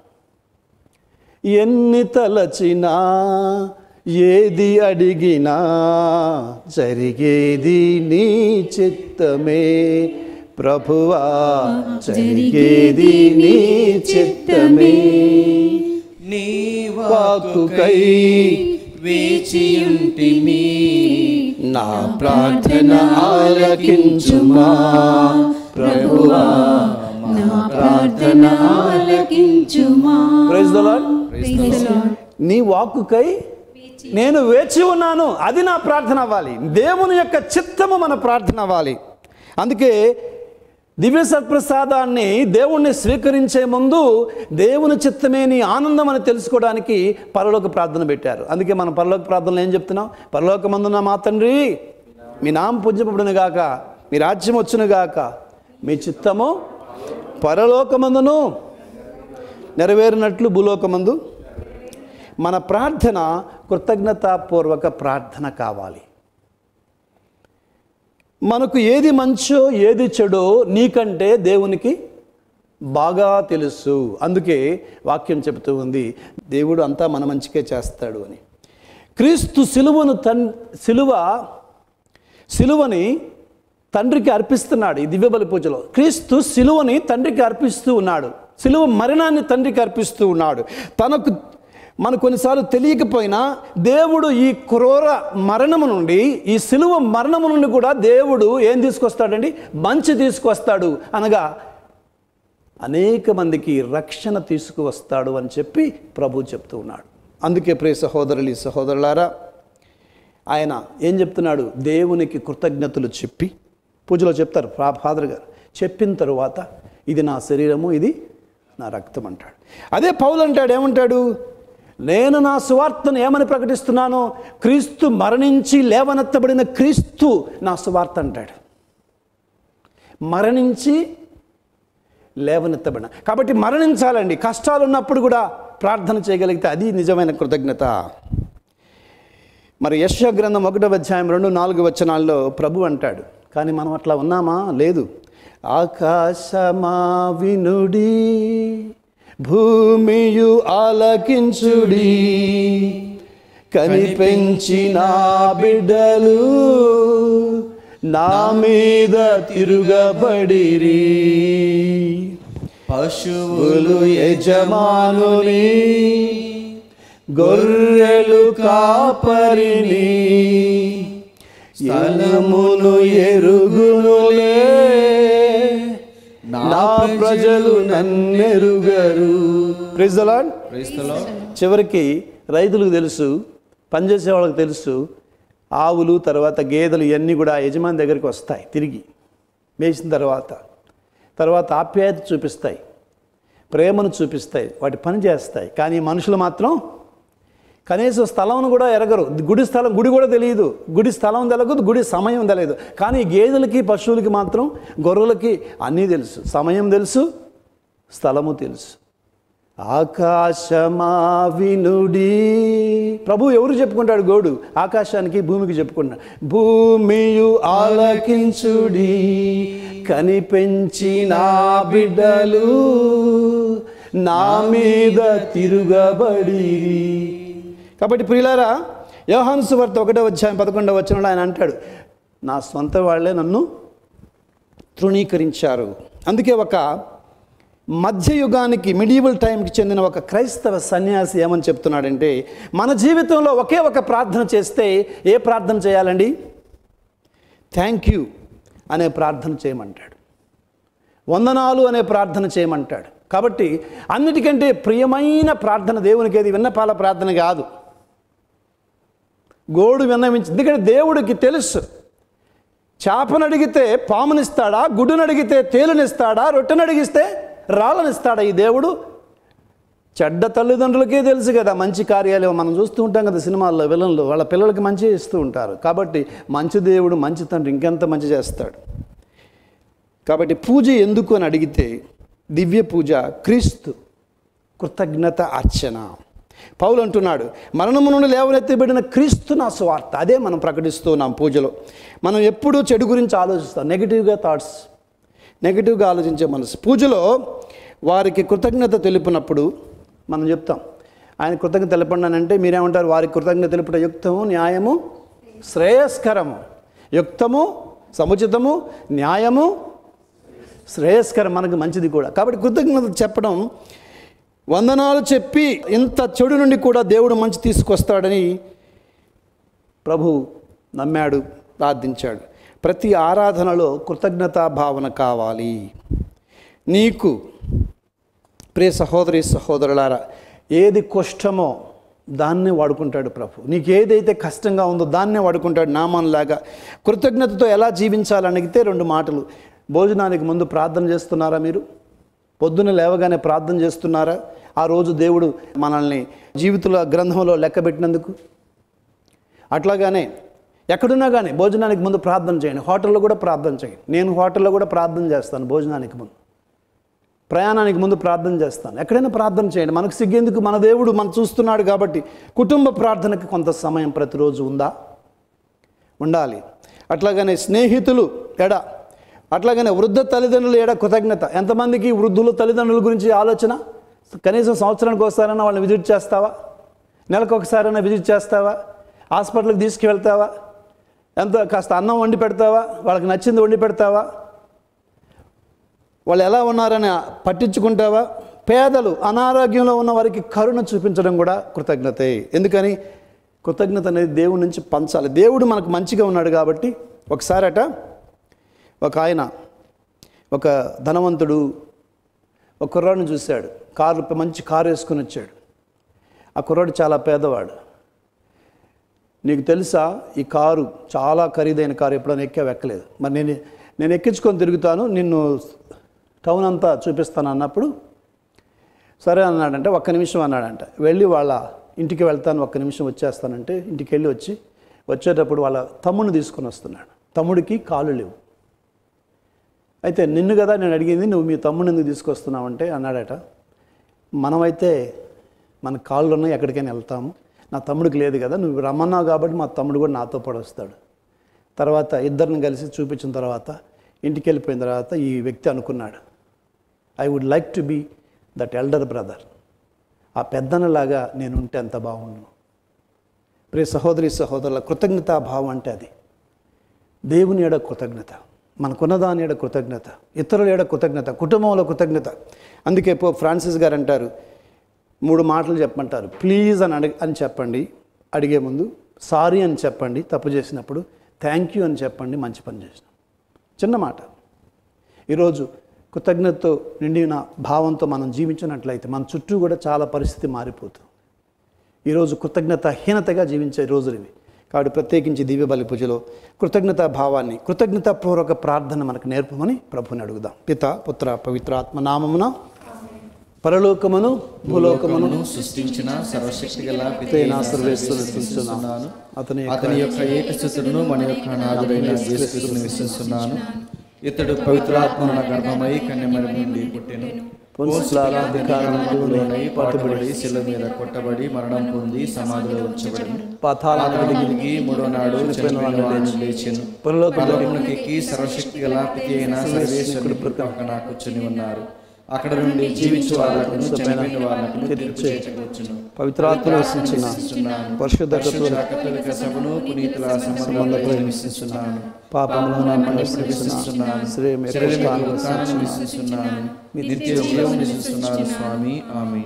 ఎన్ని తలచినా ఏది అడిగినా జరిగేది నీ చిత్తమే ప్రభువా జరిగేది నీ చిత్తమే నీ వాక్కుకై వేచియుంటిమి నా ప్రార్థన ఆలకించుమా ప్రభువా నా ప్రార్థన ఆలకించుమా ప్రైజ్ ద లార్డ్ నీ వాక్కుకై నేను వేచి ఉన్నాను అది నా ప్రార్థన అవ్వాలి దేవుని యొక్క చిత్తము మన ప్రార్థన అవ్వాలి అందుకే దివ్య సత్ప్రసాదాన్ని దేవుణ్ణి స్వీకరించే ముందు దేవుని చిత్తమే నీ ఆనందం అని తెలుసుకోవడానికి పరలోక ప్రార్థన పెట్టారు అందుకే మనం పరలోక ప్రార్థనలు ఏం చెప్తున్నాం పరలోక మందున మా తండ్రి మీ నామ పూజ్యపడును గాక మీ రాజ్యం వచ్చును గాక మీ చిత్తము పరలోకమందును నెరవేరినట్లు భూలోకమందు మన ప్రార్థన కృతజ్ఞతాపూర్వక ప్రార్థన కావాలి మనకు ఏది మంచో ఏది చెడో నీకంటే దేవునికి బాగా తెలుసు అందుకే వాక్యం చెబుతూ ఉంది దేవుడు అంతా మన మంచికే చేస్తాడు అని క్రీస్తు సిలువను తన్ సిలువ సిలువని తండ్రికి అర్పిస్తున్నాడు ఈ దివ్యబలి పూజలో క్రీస్తు సిలువని తండ్రికి అర్పిస్తూ ఉన్నాడు సిలువ మరణాన్ని తండ్రికి అర్పిస్తూ ఉన్నాడు తనకు మన కొన్నిసార్లు తెలియకపోయినా దేవుడు ఈ క్రూర మరణము నుండి ఈ సిలువ మరణము నుండి కూడా దేవుడు ఏం తీసుకొస్తాడండి మంచి తీసుకొస్తాడు అనగా అనేక మందికి రక్షణ తీసుకువస్తాడు అని చెప్పి ప్రభు చెప్తూ ఉన్నాడు అందుకే ప్రియ సహోదరులు సహోదరులారా ఆయన ఏం చెప్తున్నాడు దేవునికి కృతజ్ఞతలు చెప్పి పూజలో చెప్తారు ఫా ఫాదర్ గారు చెప్పిన తరువాత ఇది నా శరీరము ఇది నా రక్తం అంటాడు అదే పౌలు అంటాడు ఏమంటాడు నేను నా సువార్తను ఏమని ప్రకటిస్తున్నాను క్రీస్తు మరణించి లేవనెత్తబడిన క్రీస్తు నా సువార్త అంటాడు మరణించి లేవనెత్తబడిన కాబట్టి మరణించాలండి కష్టాలు ఉన్నప్పుడు కూడా ప్రార్థన చేయగలిగితే అది నిజమైన కృతజ్ఞత మరి యశ గ్రంథం ఒకటో అధ్యాయం రెండు నాలుగు వచనాల్లో ప్రభు అంటాడు కానీ మనం అట్లా ఉన్నామా లేదు ఆకాశమా వినుడి భూమియు ఆలకించుడి కనిపెంచిన బిడ్డలు నా మీద తిరుగబడిరి పశువులు యజమానుని గొర్రెలు కాపరిని స్థలమును ఎరుగునులే నా ప్రజలు నన్నెరుగరు ప్రైజ్ ద లార్డ్ చివరికి రైతులకు తెలుసు పనిచేసే వాళ్ళకి తెలుసు ఆవులు తర్వాత గేదెలు ఇవన్నీ కూడా యజమాని దగ్గరికి వస్తాయి తిరిగి వేసిన తర్వాత తర్వాత ఆప్యాయత చూపిస్తాయి ప్రేమను చూపిస్తాయి వాటి పని చేస్తాయి కానీ మనుషులు మాత్రం కనీసం స్థలంను కూడా ఎరగరు గుడి స్థలం గుడి కూడా తెలియదు గుడి స్థలం తెలియదు గుడి సమయం తెలియదు కానీ గేదెలకి పశువులకి మాత్రం గొర్రెలకి అన్నీ తెలుసు సమయం తెలుసు స్థలము తెలుసు ఆకాశమా వినుడి ప్రభు ఎవరు చెప్పుకుంటాడు గోడు ఆకాశానికి భూమికి చెప్పుకుంటాడు భూమియు ఆలకించుడి కనిపెంచి నా బిడ్డలు నా మీద తిరుగబడి కాబట్టి ప్రియులారా యోహాను సువార్త ఒకటో అధ్యాయం పదకొండవ వచనంలో ఆయన అంటాడు నా సొంత వాళ్ళే నన్ను తృణీకరించారు అందుకే ఒక మధ్యయుగానికి మిడియబుల్ టైంకి చెందిన ఒక క్రైస్తవ సన్యాసి ఏమని చెప్తున్నాడంటే మన జీవితంలో ఒకే ఒక ప్రార్థన చేస్తే ఏ ప్రార్థన చేయాలండి థ్యాంక్ యూ అనే ప్రార్థన చేయమంటాడు వందనాలు అనే ప్రార్థన చేయమంటాడు కాబట్టి అన్నిటికంటే ప్రియమైన ప్రార్థన దేవునికి ఏది విన్నపాల ప్రార్థన కాదు గోడు విన్నవించి ఎందుకంటే దేవుడికి తెలుసు చేపను అడిగితే పామునిస్తాడా గుడ్డును అడిగితే తేలునిస్తాడా రొట్టెను అడిగిస్తే రాళ్ళనిస్తాడా ఈ దేవుడు చెడ్డ తల్లిదండ్రులకే తెలుసు కదా మంచి కార్యాలు మనం చూస్తూ ఉంటాం కదా సినిమాల్లో విలన్లు వాళ్ళ పిల్లలకి మంచి ఇస్తూ ఉంటారు కాబట్టి మంచి దేవుడు మంచి తండ్రి ఇంకెంత మంచి చేస్తాడు కాబట్టి పూజ ఎందుకు అని అడిగితే దివ్య పూజ క్రీస్తు కృతజ్ఞత అర్చన పౌలు అంటున్నాడు మరణము నుండి లేవనెత్తబడిన క్రీస్తు నా స్వార్థ అదే మనం ప్రకటిస్తూ ఉన్నాం పూజలో మనం ఎప్పుడూ చెడు గురించి ఆలోచిస్తాం నెగిటివ్గా థాట్స్ నెగిటివ్గా ఆలోచించే మనసు పూజలో వారికి కృతజ్ఞత తెలిపినప్పుడు మనం చెప్తాం ఆయన కృతజ్ఞత తెలపండి అని అంటే మీరేమంటారు వారికి కృతజ్ఞత తెలుపుట యుక్తము న్యాయము శ్రేయస్కరము యుక్తము సముచితము న్యాయము శ్రేయస్కరం మనకు మంచిది కూడా కాబట్టి కృతజ్ఞత చెప్పడం వందనాలు చెప్పి ఇంత చెడు నుండి కూడా దేవుడు మంచి తీసుకొస్తాడని ప్రభు నమ్మాడు ప్రార్థించాడు ప్రతి ఆరాధనలో కృతజ్ఞతా భావన కావాలి నీకు ప్రియ సహోదరి సహోదరులారా ఏది కుష్టమో దాన్నే వాడుకుంటాడు ప్రభు నీకు ఏదైతే కష్టంగా ఉందో దాన్నే వాడుకుంటాడు నామాన్లాగా కృతజ్ఞతతో ఎలా జీవించాలని అడిగితే రెండు మాటలు భోజనానికి ముందు ప్రార్థన చేస్తున్నారా మీరు పొద్దున లేవగానే ప్రార్థన చేస్తున్నారా ఆ రోజు దేవుడు మనల్ని జీవితుల గ్రంథంలో లెక్కబెట్టినందుకు అట్లాగానే ఎక్కడున్నా కానీ భోజనానికి ముందు ప్రార్థన చేయండి హోటల్లో కూడా ప్రార్థన చేయండి నేను హోటల్లో కూడా ప్రార్థన చేస్తాను భోజనానికి ముందు ప్రయాణానికి ముందు ప్రార్థన చేస్తాను ఎక్కడైనా ప్రార్థన చేయండి మనకు సిగ్గేందుకు మన దేవుడు మనం చూస్తున్నాడు కాబట్టి కుటుంబ ప్రార్థనకి కొంత సమయం ప్రతిరోజు ఉందా ఉండాలి అట్లాగనే స్నేహితులు ఎడ అట్లాగనే వృద్ధ తల్లిదండ్రులు ఎడ కృతజ్ఞత ఎంతమందికి వృద్ధుల తల్లిదండ్రుల గురించి ఆలోచన కనీసం సంవత్సరానికి ఒకసారైనా వాళ్ళని విజిట్ చేస్తావా నెలకు ఒకసారైనా విజిట్ చేస్తావా హాస్పిటల్కి తీసుకువెళ్తావా ఎంత కాస్త అన్నం వండి పెడతావా వాళ్ళకి నచ్చింది వండి పెడతావా వాళ్ళు ఎలా ఉన్నారని పట్టించుకుంటావా పేదలు అనారోగ్యంలో ఉన్న వారికి కరుణ చూపించడం కూడా కృతజ్ఞతే ఎందుకని కృతజ్ఞత అనేది దేవుడి నుంచి పంచాలి దేవుడు మనకు మంచిగా ఉన్నాడు కాబట్టి ఒకసారట ఒక ఆయన ఒక ధనవంతుడు ఒక కుర్రాడిని చూశాడు కారు మంచి కారు వేసుకొని వచ్చాడు ఆ కుర్రాడు చాలా పేదవాడు నీకు తెలుసా ఈ కారు చాలా ఖరీదైన కారు ఎప్పుడైనా ఎక్కావు ఎక్కలేదు మరి నేను నేను ఎక్కించుకొని తిరుగుతాను నిన్ను టౌన్ అంతా చూపిస్తాను అన్నప్పుడు సరే అన్నాడంటే ఒక్క నిమిషం అన్నాడంట వెళ్ళి వాళ్ళ ఇంటికి వెళ్తాను ఒక్క నిమిషం వచ్చేస్తానంటే ఇంటికి వెళ్ళి వచ్చి వచ్చేటప్పుడు వాళ్ళ తమ్ముడిని తీసుకొని వస్తున్నాడు తమ్ముడికి కాళ్ళు లేవు అయితే నిన్ను కదా నేను అడిగింది నువ్వు మీ తమ్ముడిని ఎందుకు తీసుకొస్తున్నావు అంటే అన్నాడట మనమైతే మన కాళ్ళు ఉన్నాయి ఎక్కడికైనా వెళ్తాము నా తమ్ముడికి లేదు కదా నువ్వు రమ్మన్నావు కాబట్టి మా తమ్ముడు కూడా నాతో పాటు వస్తాడు తర్వాత ఇద్దరిని కలిసి చూపించిన తర్వాత ఇంటికి వెళ్ళిపోయిన తర్వాత ఈ వ్యక్తి అనుకున్నాడు I would like to be that elder brother ఆ పెద్దనలాగా నేను ఉంటే ఎంత బాగుండు ప్రియ సహోదరి సహోదరుల కృతజ్ఞతా భావం అంటే అది దేవుని ఏడ కృతజ్ఞత మనకున్న దాని ఏడ కృతజ్ఞత ఇతరుల ఏడ కృతజ్ఞత కుటుంబంలో కృతజ్ఞత అందుకే పో ఫ్రాన్సిస్ గారు అంటారు మూడు మాటలు చెప్పమంటారు ప్లీజ్ అని అడిగి అని చెప్పండి అడిగే ముందు సారీ అని చెప్పండి తప్పు చేసినప్పుడు థ్యాంక్ యూ అని చెప్పండి మంచి పని చేసినాం చిన్న మాట ఈరోజు కృతజ్ఞతతో నిండిన భావంతో మనం జీవించినట్లయితే మన చుట్టూ కూడా చాలా పరిస్థితి మారిపోతుంది ఈరోజు కృతజ్ఞతాహీనతగా జీవించే రోజులు ఇవి కాబట్టి ప్రత్యేకించి దివ్య బలి పూజలో కృతజ్ఞతా భావాన్ని కృతజ్ఞతాపూర్వక ప్రార్థన మనకు నేర్పమని ప్రభుని అడుగుదాం పిత పుత్ర పవిత్రాత్మ నామమున పరలోకమును భూలోకమును భూలోకమును సృష్టించిన సర్వశక్తి గల పితైన సర్వేశ్వరుని స్తుతిస్తున్నాను. అతని యొక్క అతని యొక్క ఏకసుతుడును మన యొక్క నాథుడైన యేసుక్రీస్తుని విశ్వసిస్తున్నాను ఇతడు పవిత్రాత్మన గర్భమై కన్యమరి నుండి పుట్టెను పొన్సులాల అధికారములకు లోనై పాటుబడి శిల మీద కొట్టబడి మరణం పొంది సమాధిలో ఉంచబడి పాతాళానికి పాతాళానికి మూడో నాడు చనిపోయిన వారిని లేచెను పరలోకమునకు ఎక్కి సర్వశక్తి గల పితి అయిన సర్వేశ్వరుడు పక్కన కూర్చొని ఉన్నారు అక్కడ నుండి జీవించు వాళ్ళకు చనిపోయిన వాళ్ళకు తీర్పు చేయవచ్చును పవిత్రాత్మ విశ్వసించిన పరిశుద్ధ కర్తృ కథలిక సభను పునీతుల సంబంధంలో విశ్వసిస్తున్నాను పాపములను విశ్వసిస్తున్నాను శ్రేయం యొక్క శరీరం యొక్క స్థానం ఉత్థానం విశ్వసిస్తున్నాను నిత్య జీవం విశ్వసిస్తున్నాను స్వామి ఆమె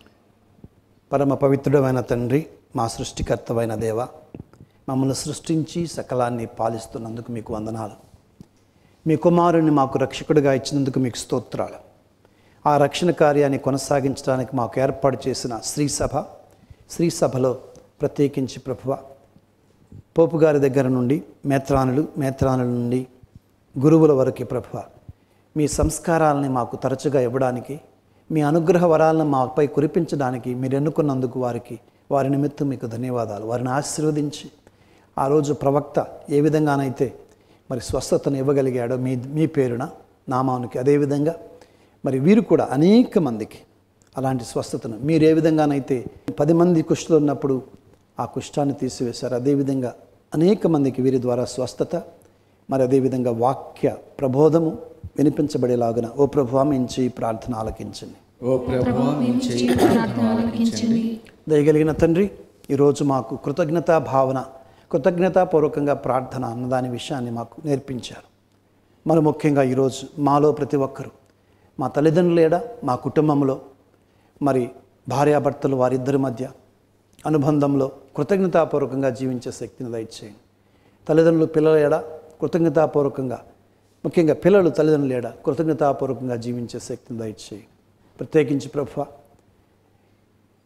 పరమ పవిత్రుడమైన తండ్రి మా సృష్టికర్తమైన దేవ మమ్మల్ని సృష్టించి సకలాన్ని పాలిస్తున్నందుకు మీకు వందనాలు మీ కుమారుని మాకు రక్షకుడిగా ఇచ్చినందుకు మీకు స్తోత్రాలు ఆ రక్షణ కార్యాన్ని కొనసాగించడానికి మాకు ఏర్పాటు చేసిన శ్రీ సభ శ్రీ సభలో ప్రత్యేకించి ప్రభువ పోపు గారి దగ్గర నుండి మేత్రానులు మేత్రానుల నుండి గురువుల వరకు ప్రభువ మీ సంస్కారాలని మాకు తరచుగా ఇవ్వడానికి మీ అనుగ్రహ వరాలను మాపై కురిపించడానికి మీరు ఎన్నుకున్నందుకు వారికి వారి నిమిత్తం మీకు ధన్యవాదాలు వారిని ఆశీర్వదించి ఆ రోజు ప్రవక్త ఏ విధంగానైతే మరి స్వస్థతను ఇవ్వగలిగాడో మీ మీ పేరున నామానికి అదేవిధంగా మరి వీరు కూడా అనేక మందికి అలాంటి స్వస్థతను మీరు ఏ విధంగానైతే పది మంది కుష్ఠులు ఉన్నప్పుడు ఆ కుష్ఠాన్ని తీసివేశారు అదేవిధంగా అనేక మందికి వీరి ద్వారా స్వస్థత మరి అదేవిధంగా వాక్య ప్రబోధము వినిపించబడేలాగున ఓ ప్రభు మించి ప్రార్థన ఆలకించండి ఓ ప్రభు మించి ప్రార్థన ఆలకించండి దయగలిగిన తండ్రి ఈరోజు మాకు కృతజ్ఞతా భావన కృతజ్ఞతాపూర్వకంగా ప్రార్థన అన్నదాని విషయాన్ని మాకు నేర్పించారు మరి ముఖ్యంగా ఈరోజు మాలో ప్రతి ఒక్కరూ మా తల్లిదండ్రులేడా మా కుటుంబంలో మరి భార్యాభర్తలు వారిద్దరి మధ్య అనుబంధంలో కృతజ్ఞతాపూర్వకంగా జీవించే శక్తిని దయచేయండి తల్లిదండ్రులు పిల్లల ఏడా కృతజ్ఞతాపూర్వకంగా ముఖ్యంగా పిల్లలు తల్లిదండ్రులు ఏడా కృతజ్ఞతాపూర్వకంగా జీవించే శక్తిని దయచేయండి ప్రత్యేకించి ప్రభు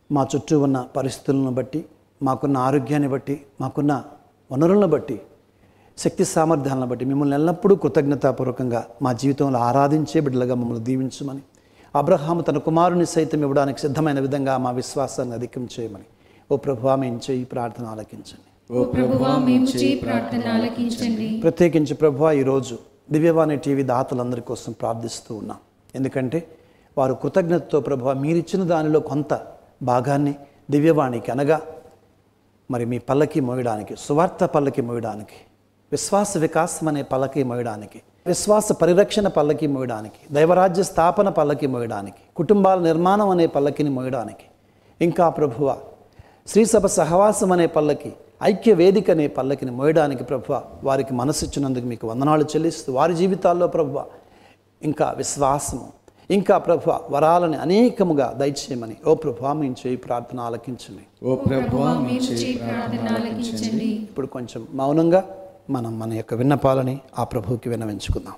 మా చుట్టూ ఉన్న పరిస్థితులను బట్టి మాకున్న ఆరోగ్యాన్ని బట్టి మాకున్న వనరులను బట్టి శక్తి సామర్థ్యాలను బట్టి మిమ్మల్ని ఎల్లప్పుడూ కృతజ్ఞతాపూర్వకంగా మా జీవితంలో ఆరాధించే బిడ్డలుగా మమ్మల్ని దీవించమని అబ్రహాము తన కుమారుని సైతం ఇవ్వడానికి సిద్ధమైన విధంగా మా విశ్వాసాన్ని అధికం చేయమని ఓ ప్రభు మేము చేయి ప్రార్థన ఆలకించండి ఓ ప్రభువా మేము చేయి ప్రార్థన ఆలకించండి ప్రత్యేకించి ప్రభు ఈరోజు దివ్యవాణి టీవీ దాతలందరి కోసం ప్రార్థిస్తూ ఉన్నాం ఎందుకంటే వారు కృతజ్ఞతతో ప్రభు మీరిచ్చిన దానిలో కొంత భాగాన్ని దివ్యవాణికి అనగా మరి మీ పల్లకి మోయడానికి సువార్త పల్లకి మోయడానికి విశ్వాస వికాసం అనే పల్లకి మోయడానికి విశ్వాస పరిరక్షణ పల్లకి మోయడానికి దైవరాజ్య స్థాపన పల్లకి మోయడానికి కుటుంబాల నిర్మాణం అనే పల్లకిని మోయడానికి ఇంకా ప్రభువ శ్రీసభ సహవాసం అనే పల్లకి ఐక్య వేదిక అనే పల్లకిని మోయడానికి ప్రభువ వారికి మనసిచ్చినందుకు మీకు వందనాలు చెల్లిస్తూ వారి జీవితాల్లో ప్రభువ ఇంకా విశ్వాసము ఇంకా ప్రభు వరాలని అనేకముగా దయచేయమని ఓ ప్రభు మేము చేయి ప్రార్థన ఆలకించండి ఓ ప్రభువా మేము చేయి ప్రార్థన ఆలకించండి ఇప్పుడు కొంచెం మౌనంగా మనం మన యొక్క విన్నపాలని ఆ ప్రభువుకి విన్నవించుకుందాం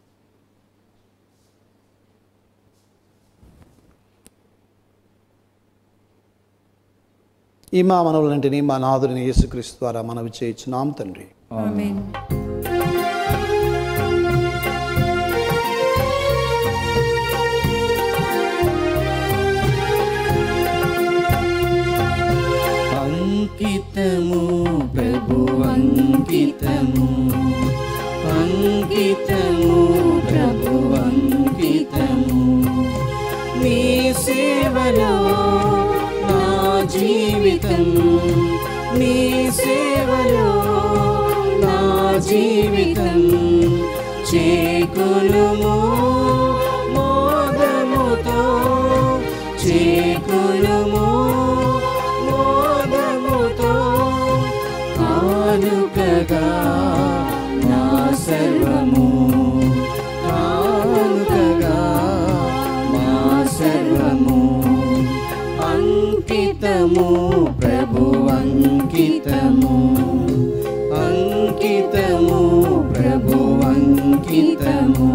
ఈ మా మనవులన్నింటినీ మా నాదుని యేసుక్రీస్తు ద్వారా మనవి చేయించున్నాం తండ్రి ఆమేన్ అంకితము ప్రభు అంకితము అంకితము ప్రభు అంకితము నీ సేవలో నా జీవితం నీ సేవలో నా జీవితం చేకులుము మోదముతో చేకులుము మోదముతో కానుకగా నా సర్వము కానుకగా మా సర్వము అంకితము ప్రభు అంకితము అంకితము ప్రభు అంకితము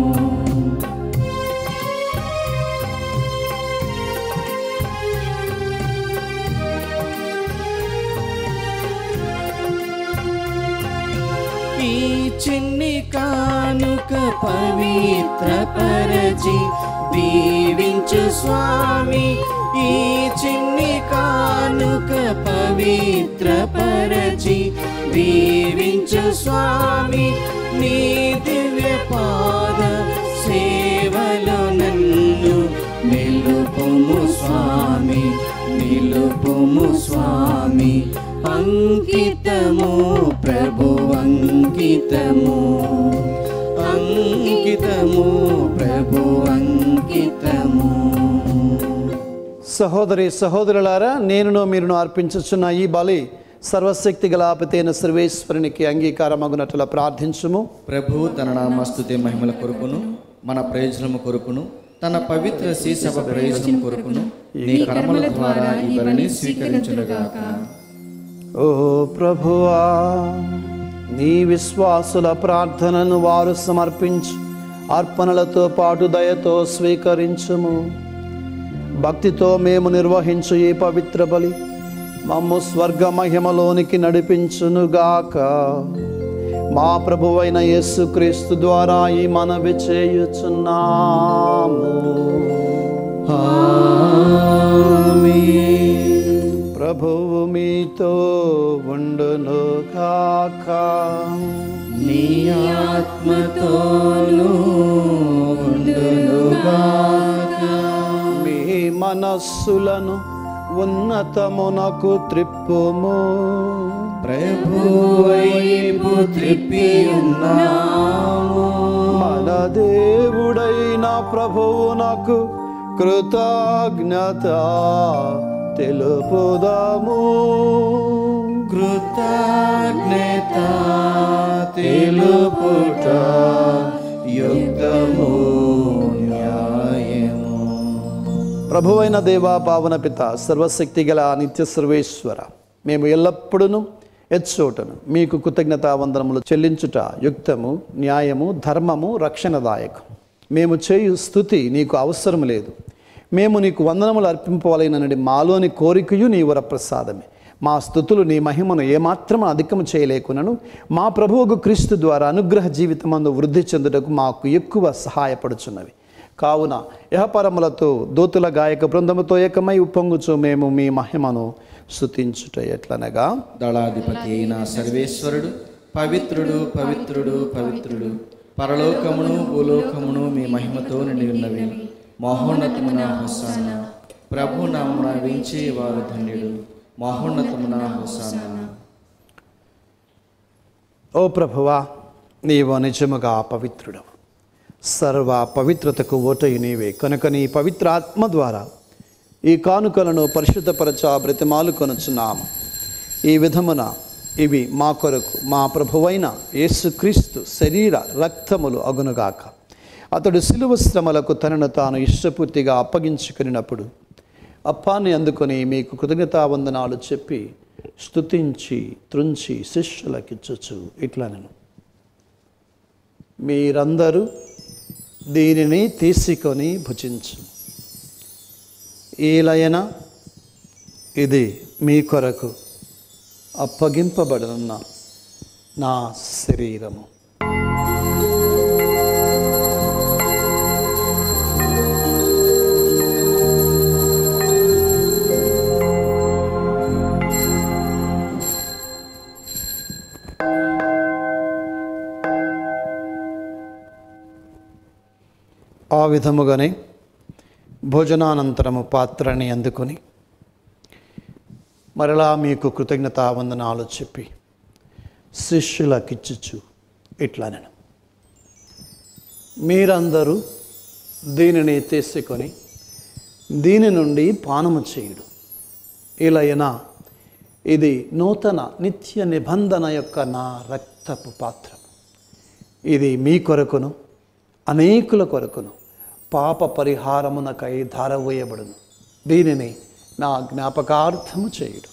ఈ చిన్ని కానుక పవిత్ర పరచి దీవించు స్వామి ఈ చిన్ని కానుక పవిత్ర పరచి దీవించు స్వామి నీ దివ్య పాద సేవలో నన్ను నిలుపుము స్వామి నిలుపుము స్వామి అంకితము ప్రభు అంకితము అంకితము ప్రభు అంకితము సహోదరి సహోదరులారా నేనును మీరును అర్పించుచున్న ఈ బలి సర్వశక్తి గల ఆపితైన సర్వేశ్వరునికి అంగీకారమగునట్ల ప్రార్థించుము ప్రభు తన నామస్తుతి మహిమల కొరకును మన ప్రయోజనము కొరకును తన పవిత్ర శ్రీసభ ప్రయోజనం కొరకును నీ కర్మల ద్వారా ఈ బలిని స్వీకరించునుగాక ఓ ప్రభువా నీ విశ్వాసుల ప్రార్థనను వారు సమర్పించు అర్పణలతో పాటు దయతో స్వీకరించుము భక్తితో మేము నిర్వహించు ఈ పవిత్ర బలి మమ్ము స్వర్గ మహిమలోనికి నడిపించునుగాక మా ప్రభువైన యేసుక్రీస్తు ద్వారా ఈ మనవి చేయుచున్నాము ప్రభువు మీతో ఉండును కాక నీ ఆత్మతోను ఉండునుగాక మీ మనస్సులను ఉన్నతమునకు త్రిప్పుము ప్రభు వైపు త్రిప్పి ఉన్నాము మన దేవుడైన ప్రభువునకు కృతజ్ఞత తెలుపుదాము కృతజ్ఞత తెలుపుట యుక్తము న్యాయము ప్రభువైన దేవా పావన పిత సర్వశక్తి గల నిత్య సర్వేశ్వర మేము ఎల్లప్పుడూ ఎచ్చోటను మీకు కృతజ్ఞతా వందనములు చెల్లించుట యుక్తము న్యాయము ధర్మము రక్షణదాయకం మేము చేయు స్థుతి నీకు అవసరం లేదు మేము నీకు వందనములు అర్పింపవలైనది మాలోని కోరికయు నీ వరప్రసాదమే మా స్థుతులు నీ మహిమను ఏమాత్రం అధికము చేయలేకునను మా ప్రభువుకు క్రీస్తు ద్వారా అనుగ్రహ జీవితమందు వృద్ధి చెందుటకు మాకు ఎక్కువ సహాయపడుచున్నవి కావున యహపరములతో దోతుల గాయక బృందముతో ఏకమై ఉప్పొంగుచు మేము మీ మహిమను స్తుతించుట ఎట్లనగా దళాధిపతి అయిన సర్వేశ్వరుడు పవిత్రుడు పవిత్రుడు పవిత్రుడు పరలోకమును భూలోకమును మీ మహిమతో నిండి ఉన్నవి మహోన్నతమున హోసాన ప్రభు నామున వించే వారు ధన్యుడు మహోన్నతమున హోసాన ఓ ప్రభువా నీవు నిజముగా పవిత్రుడు సర్వ పవిత్రతకు ఓటయి నీవే కనుక నీ పవిత్ర ఆత్మ ద్వారా ఈ కానుకలను పరిశుద్ధపరచ బ్రతిమాలు కొనుచున్నాము ఈ విధమున ఇవి మా కొరకు మా ప్రభువైన యేసుక్రీస్తు శరీర రక్తములు అగునుగాక అతడు శిలువ శ్రమలకు తనను తాను ఇష్టపూర్తిగా అప్పగించుకున్నప్పుడు అప్పాన్ని అందుకొని మీకు కృతజ్ఞతావందనాలు చెప్పి స్తుతించి త్రుంచి శిష్యులకిచ్చుచు ఇట్లా నేను మీరందరూ దీనిని తీసుకొని భుజించు ఈలయన ఇది మీ కొరకు అప్పగింపబడనున్న నా శరీరము ఆ విధముగానే భోజనానంతరము పాత్రని అందుకొని మరలా మీకు కృతజ్ఞతా వందనాలు చెప్పి శిష్యులకిచ్చుచు ఇట్లా నేను మీరందరూ దీనిని తీసుకొని దీని నుండి పానము చేయుడు ఇలయనా ఇది నూతన నిత్య నిబంధన యొక్క నా రక్తపు పాత్ర ఇది మీ కొరకును అనేకుల కొరకును పాప పరిహారమునకై ధారవేయబడును దీనిని నా జ్ఞాపకార్థము చేయుడు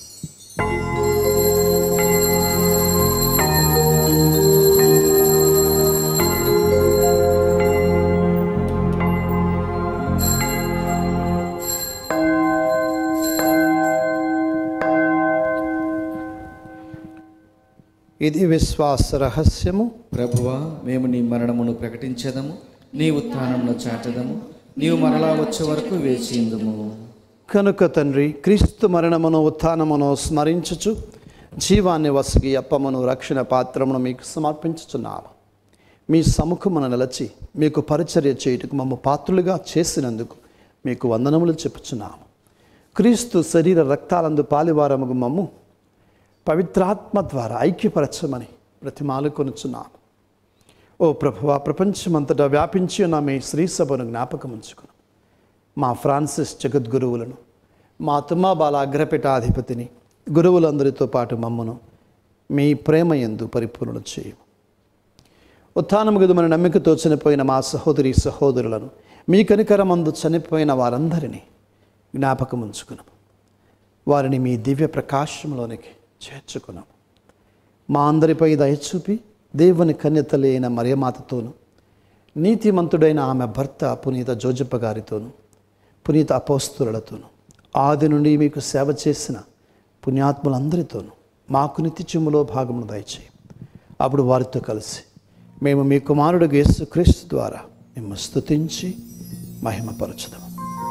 ఇది విశ్వాస రహస్యము ప్రభువా మేము నీ మరణమును ప్రకటించదము నీ ఉత్థానమును చాటదము నీవు మరలా వచ్చే వరకు వేచిందుము కనుక తండ్రి క్రీస్తు మరణమును ఉత్థానమును స్మరించుచు జీవాన్ని వసిగి అప్పమును రక్షణ పాత్రమును మీకు సమర్పించుచున్నాము మీ సముఖమున నిలచి మీకు పరిచర్య చేయుటకు మమ్మ పాత్రులుగా చేసినందుకు మీకు వందనములు చెప్పుచున్నాము క్రీస్తు శరీర రక్తాలందు పాలివారముగు మమ్ము పవిత్రాత్మ ద్వారా ఐక్యపరచమని ప్రతిమాలు కొనుచున్నాము ఓ ప్రభువా ప్రపంచమంతటా వ్యాపించి ఉన్న మీ శ్రీ సభను జ్ఞాపకం ఉంచుకున్నాం మా ఫ్రాన్సిస్ జగద్గురువులను మా తుమ్మాబాల అగ్రపీఠాధిపతిని గురువులందరితో పాటు మమ్మను మీ ప్రేమ ఎందు పరిపూర్ణ చేయము ఉత్థానము గదు మన నమ్మికతో చనిపోయిన మా సహోదరి సహోదరులను మీ కనికరమందు చనిపోయిన వారందరినీ జ్ఞాపకం ఉంచుకున్నాము వారిని మీ దివ్య ప్రకాశంలోనికి చేర్చుకున్నాము మా అందరిపై దయచూపి దేవుని కన్యతలి అయిన మరియమాతతోనూ నీతిమంతుడైన ఆమె భర్త పునీత జోజప్ప గారితోనూ పునీత అపోస్తులతోనూ ఆది నుండి మీకు సేవ చేసిన పుణ్యాత్ములందరితోనూ మాకు నిత్యచుములో భాగమును దయచేయి అప్పుడు వారితో కలిసి మేము మీ కుమారుడు యేసుక్రీస్తు ద్వారా మేము స్తుతించి మహిమపరచుదాము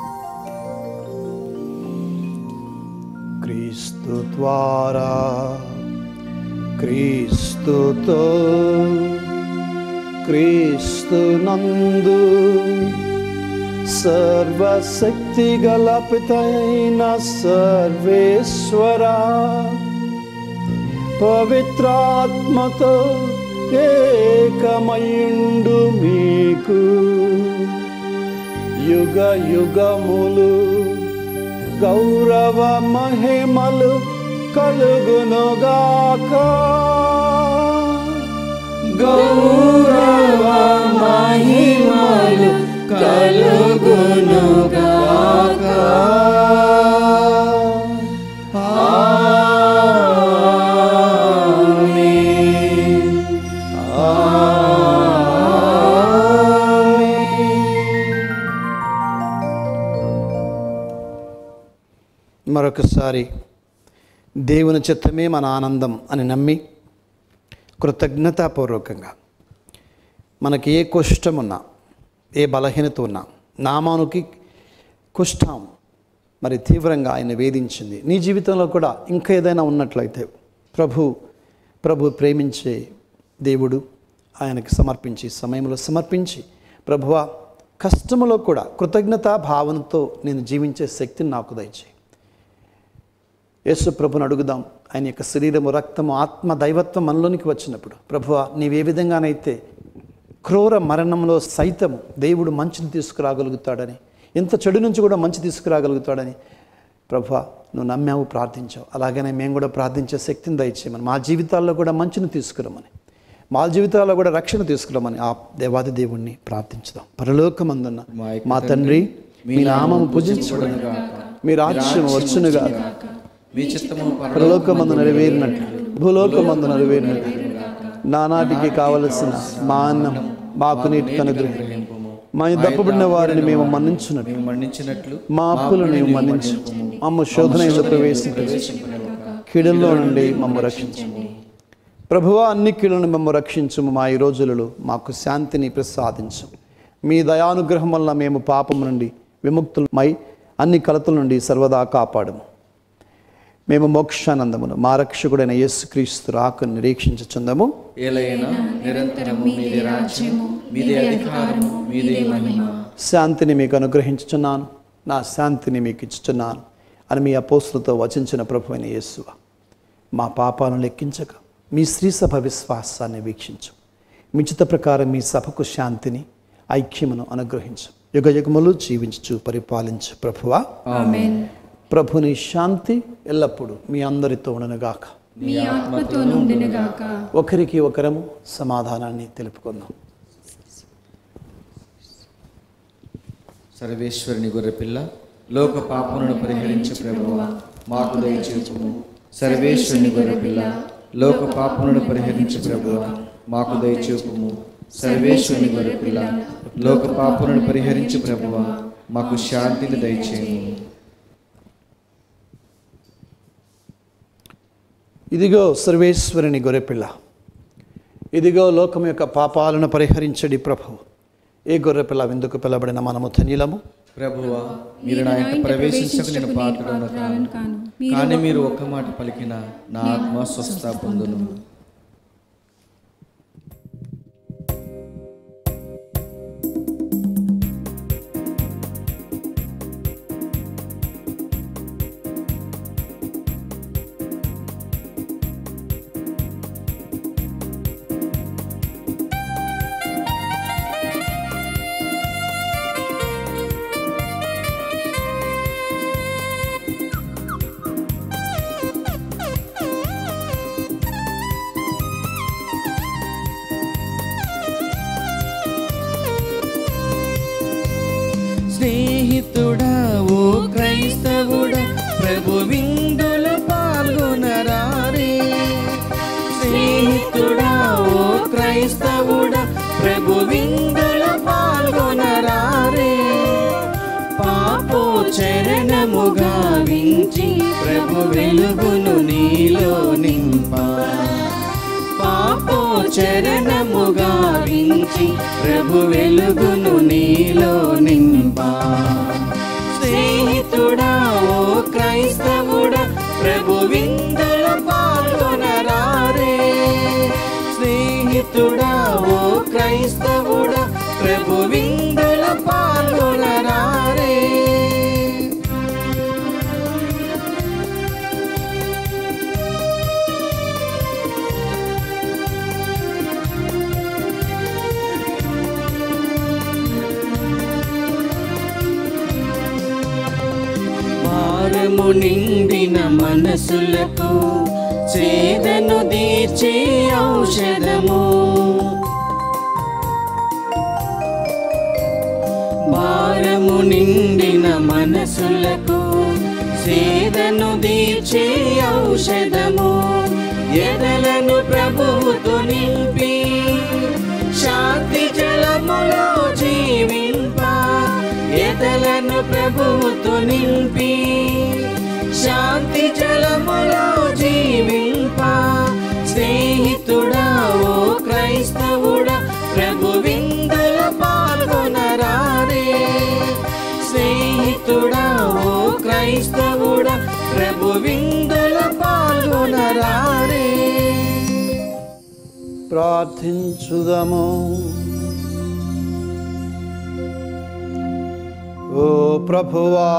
క్రీస్తు ద్వారా క్రీస్తుతో క్రీస్తు నందు సర్వశక్తి గల పితైన సర్వేశ్వర పవిత్రాత్మతో ఏకమయుండు మీకు యుగ యుగములు గౌరవ మహిమలు కలుగునుగాక గౌరవ మహిమలు కలుగునుగాక ఆమేన్. ఆమేన్. మరొకసారి దేవుని చిత్తమే మన ఆనందం అని నమ్మి కృతజ్ఞతాపూర్వకంగా మనకి ఏ కుష్టం ఉన్నా ఏ బలహీనత ఉన్నా నామానికి కుష్టం మరి తీవ్రంగా ఆయన వేధించింది నీ జీవితంలో కూడా ఇంకా ఏదైనా ఉన్నట్లయితే ప్రభు ప్రభు ప్రేమించే దేవుడు ఆయనకి సమర్పించి సమయంలో సమర్పించి ప్రభువా కష్టములో కూడా కృతజ్ఞతా భావనతో నేను జీవించే శక్తిని నాకు దయచేయి యేసు ప్రభుని అడుగుదాం ఆయన యొక్క శరీరము రక్తము ఆత్మ దైవత్వం మనలోనికి వచ్చినప్పుడు ప్రభువా నీవే విధంగానైతే క్రూర మరణంలో సైతము దేవుడు మంచిని తీసుకురాగలుగుతాడని ఎంత చెడు నుంచి కూడా మంచి తీసుకురాగలుగుతాడని ప్రభువా నువ్వు నమ్మావు ప్రార్థించావు అలాగనే మేము కూడా ప్రార్థించే శక్తిని దయచేయమని మా జీవితాల్లో కూడా మంచిని తీసుకురమని మా జీవితాల్లో కూడా రక్షణ తీసుకురమని ఆ దేవాది దేవుణ్ణి ప్రార్థించుదాం పరలోకమందున్న మా తండ్రి మీ నామము పూజించబడును మీ రాజ్యం వచ్చునుగా మీ చిత్తము పరలోకమందు నెరవేరినట్లు భూలోకమందు నెరవేరినట్లు నానాటికి కావలసిన మా అన్నం మాకు నీటి కనుగ్రహం మా దప్పబడిన వారిని మేము మన్నించున్నట్టు మేము మన్నించినట్లు మా అప్పులు నీవు మన్నించు మమ్మ శోధన ఎందుకు ప్రవేశించు కీడుల్లో నుండి మమ్మ రక్షించు ప్రభువా అన్ని కీడులను మమ్మ రక్షించము మా ఈ రోజులలో మాకు శాంతిని ప్రసాదించు మీ దయానుగ్రహం వల్ల మేము పాపం నుండి విముక్తులమై అన్ని కలతల నుండి సర్వదా కాపాడము మేము మోక్షానందమును మా రక్షకుడైన యేసుక్రీస్తు రాకను నిరీక్షించుచుందము ఏలైనా నిరంతరము మీదే రాజ్యము మీదే అధికారము మీదే మహిమ శాంతిని మీకు అనుగ్రహించుచున్నాను నా శాంతిని మీకు ఇచ్చుచున్నాను అని మీ అపోస్తులతో వచించిన ప్రభు అయిన యేసువ మా పాపాలను లెక్కించక మీ స్త్రీ సభ విశ్వాసాన్ని వీక్షించు మిచిత ప్రకారం మీ సభకు శాంతిని ఐక్యమును అనుగ్రహించు యుగ యుగములు జీవించు పరిపాలించు ప్రభువా ఆమేన్ ప్రభుని శాంతి ఎల్లప్పుడూ మీ అందరితో ఉండనుగాక మీ ఆత్మతో నుండినగాక ఒకరికి ఒకరము సమాధానాన్ని తెలుపుకుందాం సర్వేశ్వరుని గొర్రెపిల్ల లోక పాపములను పరిహరించే ప్రభువ మాకు దయచేపుము సర్వేశ్వరుని గొర్రెపిల్ల లోక పాపములను పరిహరించే ప్రభువ మాకు దయచేపుము సర్వేశ్వరుని గొర్రెపిల్ల లోక పాపములను పరిహరించే ప్రభువ మాకు శాంతిని దయచేయము ఇదిగో సర్వేశ్వరుని గొర్రెపిల్ల ఇదిగో లోకం యొక్క పాపాలను పరిహరించడి ప్రభు ఏ గొర్రెపిల్ల విందుకు పిలబడిన మనము ధన్యులము ప్రభువ మీరు నా ఇంట ప్రవేశించక నేను పాత్రను కాను కాను కానీ మీరు ఒక్క మాట పలికిన నా ఆత్మ స్వస్థ పొందును స్నేహితుడా ఓ క్రైస్తవుడా ప్రభు విందులు పాల్గొనరారే స్నేహితుడా ఓ క్రైస్తవుడా ప్రభు విందులు పాల్గొనరారే పాపో చరణముగా వించి ప్రభు వెలుగును నీలో నింపా పాపో చరణముగా వించి ప్రభు వెలుగును నీలో నింపా స్నేహితుడా ఓ క్రైస్తవుడా ప్రభు విందుల పాల్గొనరారే స్నేహితుడా ఓ క్రైస్తవుడా ప్రభు విందుల పాల్గొనరారే భారము నిండిన మనసులకు చేదను తీర్చే ఔషధము భారము నిండిన మనసులకు సేదను తీర్చే ఔషధము ఎదలను ప్రభువుతో నింపి శాంతి జలములో జీవింప ఎదలను ప్రభువుతో నింపి శాంతి జలములో జీవింప స్నేహితుడా ఓ క్రైస్తవుడా ప్రభు విందుల పాల్గొనరారే స్నేహితుడా ఓ క్రైస్తవుడా ప్రభు విందుల పాల్గొనరారే ప్రార్థించుదము ఓ ప్రభువా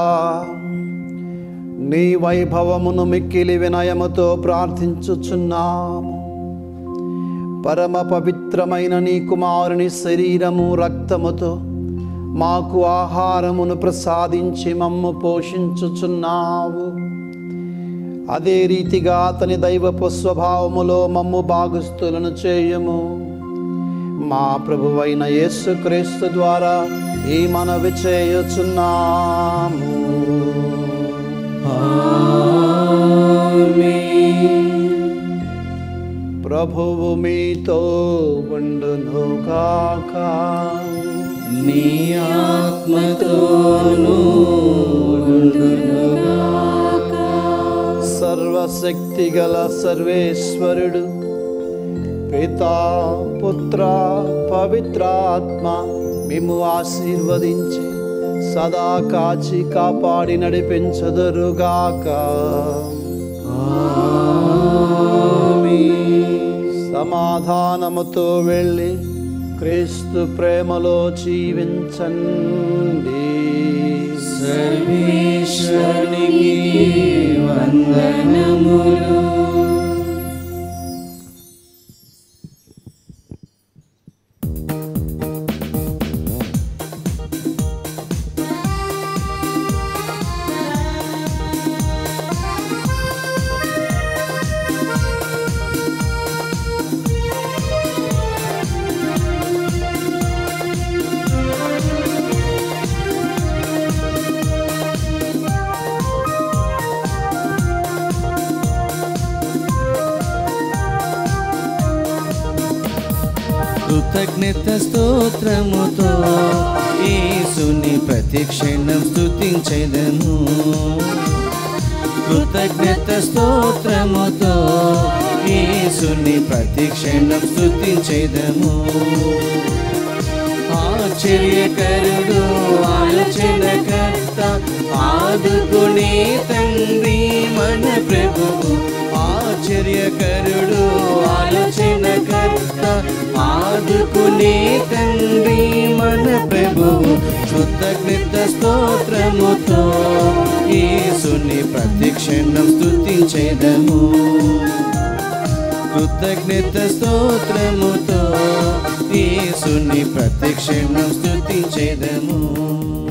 నీ వైభవమును మిక్కిలి వినయముతో ప్రార్థించుచున్నాము పరమ పవిత్రమైన నీ కుమారుని శరీరము రక్తముతో మాకు ఆహారమును ప్రసాదించి మమ్ము పోషించుచున్నావు అదే రీతిగా అతని దైవపు స్వభావములో మమ్ము భాగస్థులను చేయము మా ప్రభువైన యేసుక్రీస్తు ద్వారా ఈ మనవి చేయుచున్నాము ప్రభువు మీతో ఉండును కాక నీ ఆత్మతోనూ సర్వశక్తి గల సర్వేశ్వరుడు పితా పుత్ర పవిత్రాత్మ మేము ఆశీర్వదించి సదా కాచి కాపాడి నడిపించదురుగాక సమాధానముతో వెళ్ళి క్రీస్తు ప్రేమలో జీవించండి సర్వేశ్వరునికి వందనములు కృతజ్ఞత స్తోత్రముతో యేసుని ప్రతిక్షణం స్తుతించెదను కృతజ్ఞత స్తోత్రముతో యేసుని ప్రతిక్షణం స్తుతించెదము ఆశ్చర్యకరుడు ఆలోచనకర్త ఆదుకునే తండ్రి మన ప్రభువు ఆశ్చర్యకరుడు ఆలోచనకర్త ఆదుకునే తండ్రి మన ప్రభువు కృతజ్ఞత స్తోత్రముతో యేసుని ప్రతిక్షణం స్తుతించేదము కృతజ్ఞత స్తోత్రముతో యేసుని ప్రతిక్షణం స్తుతించేదము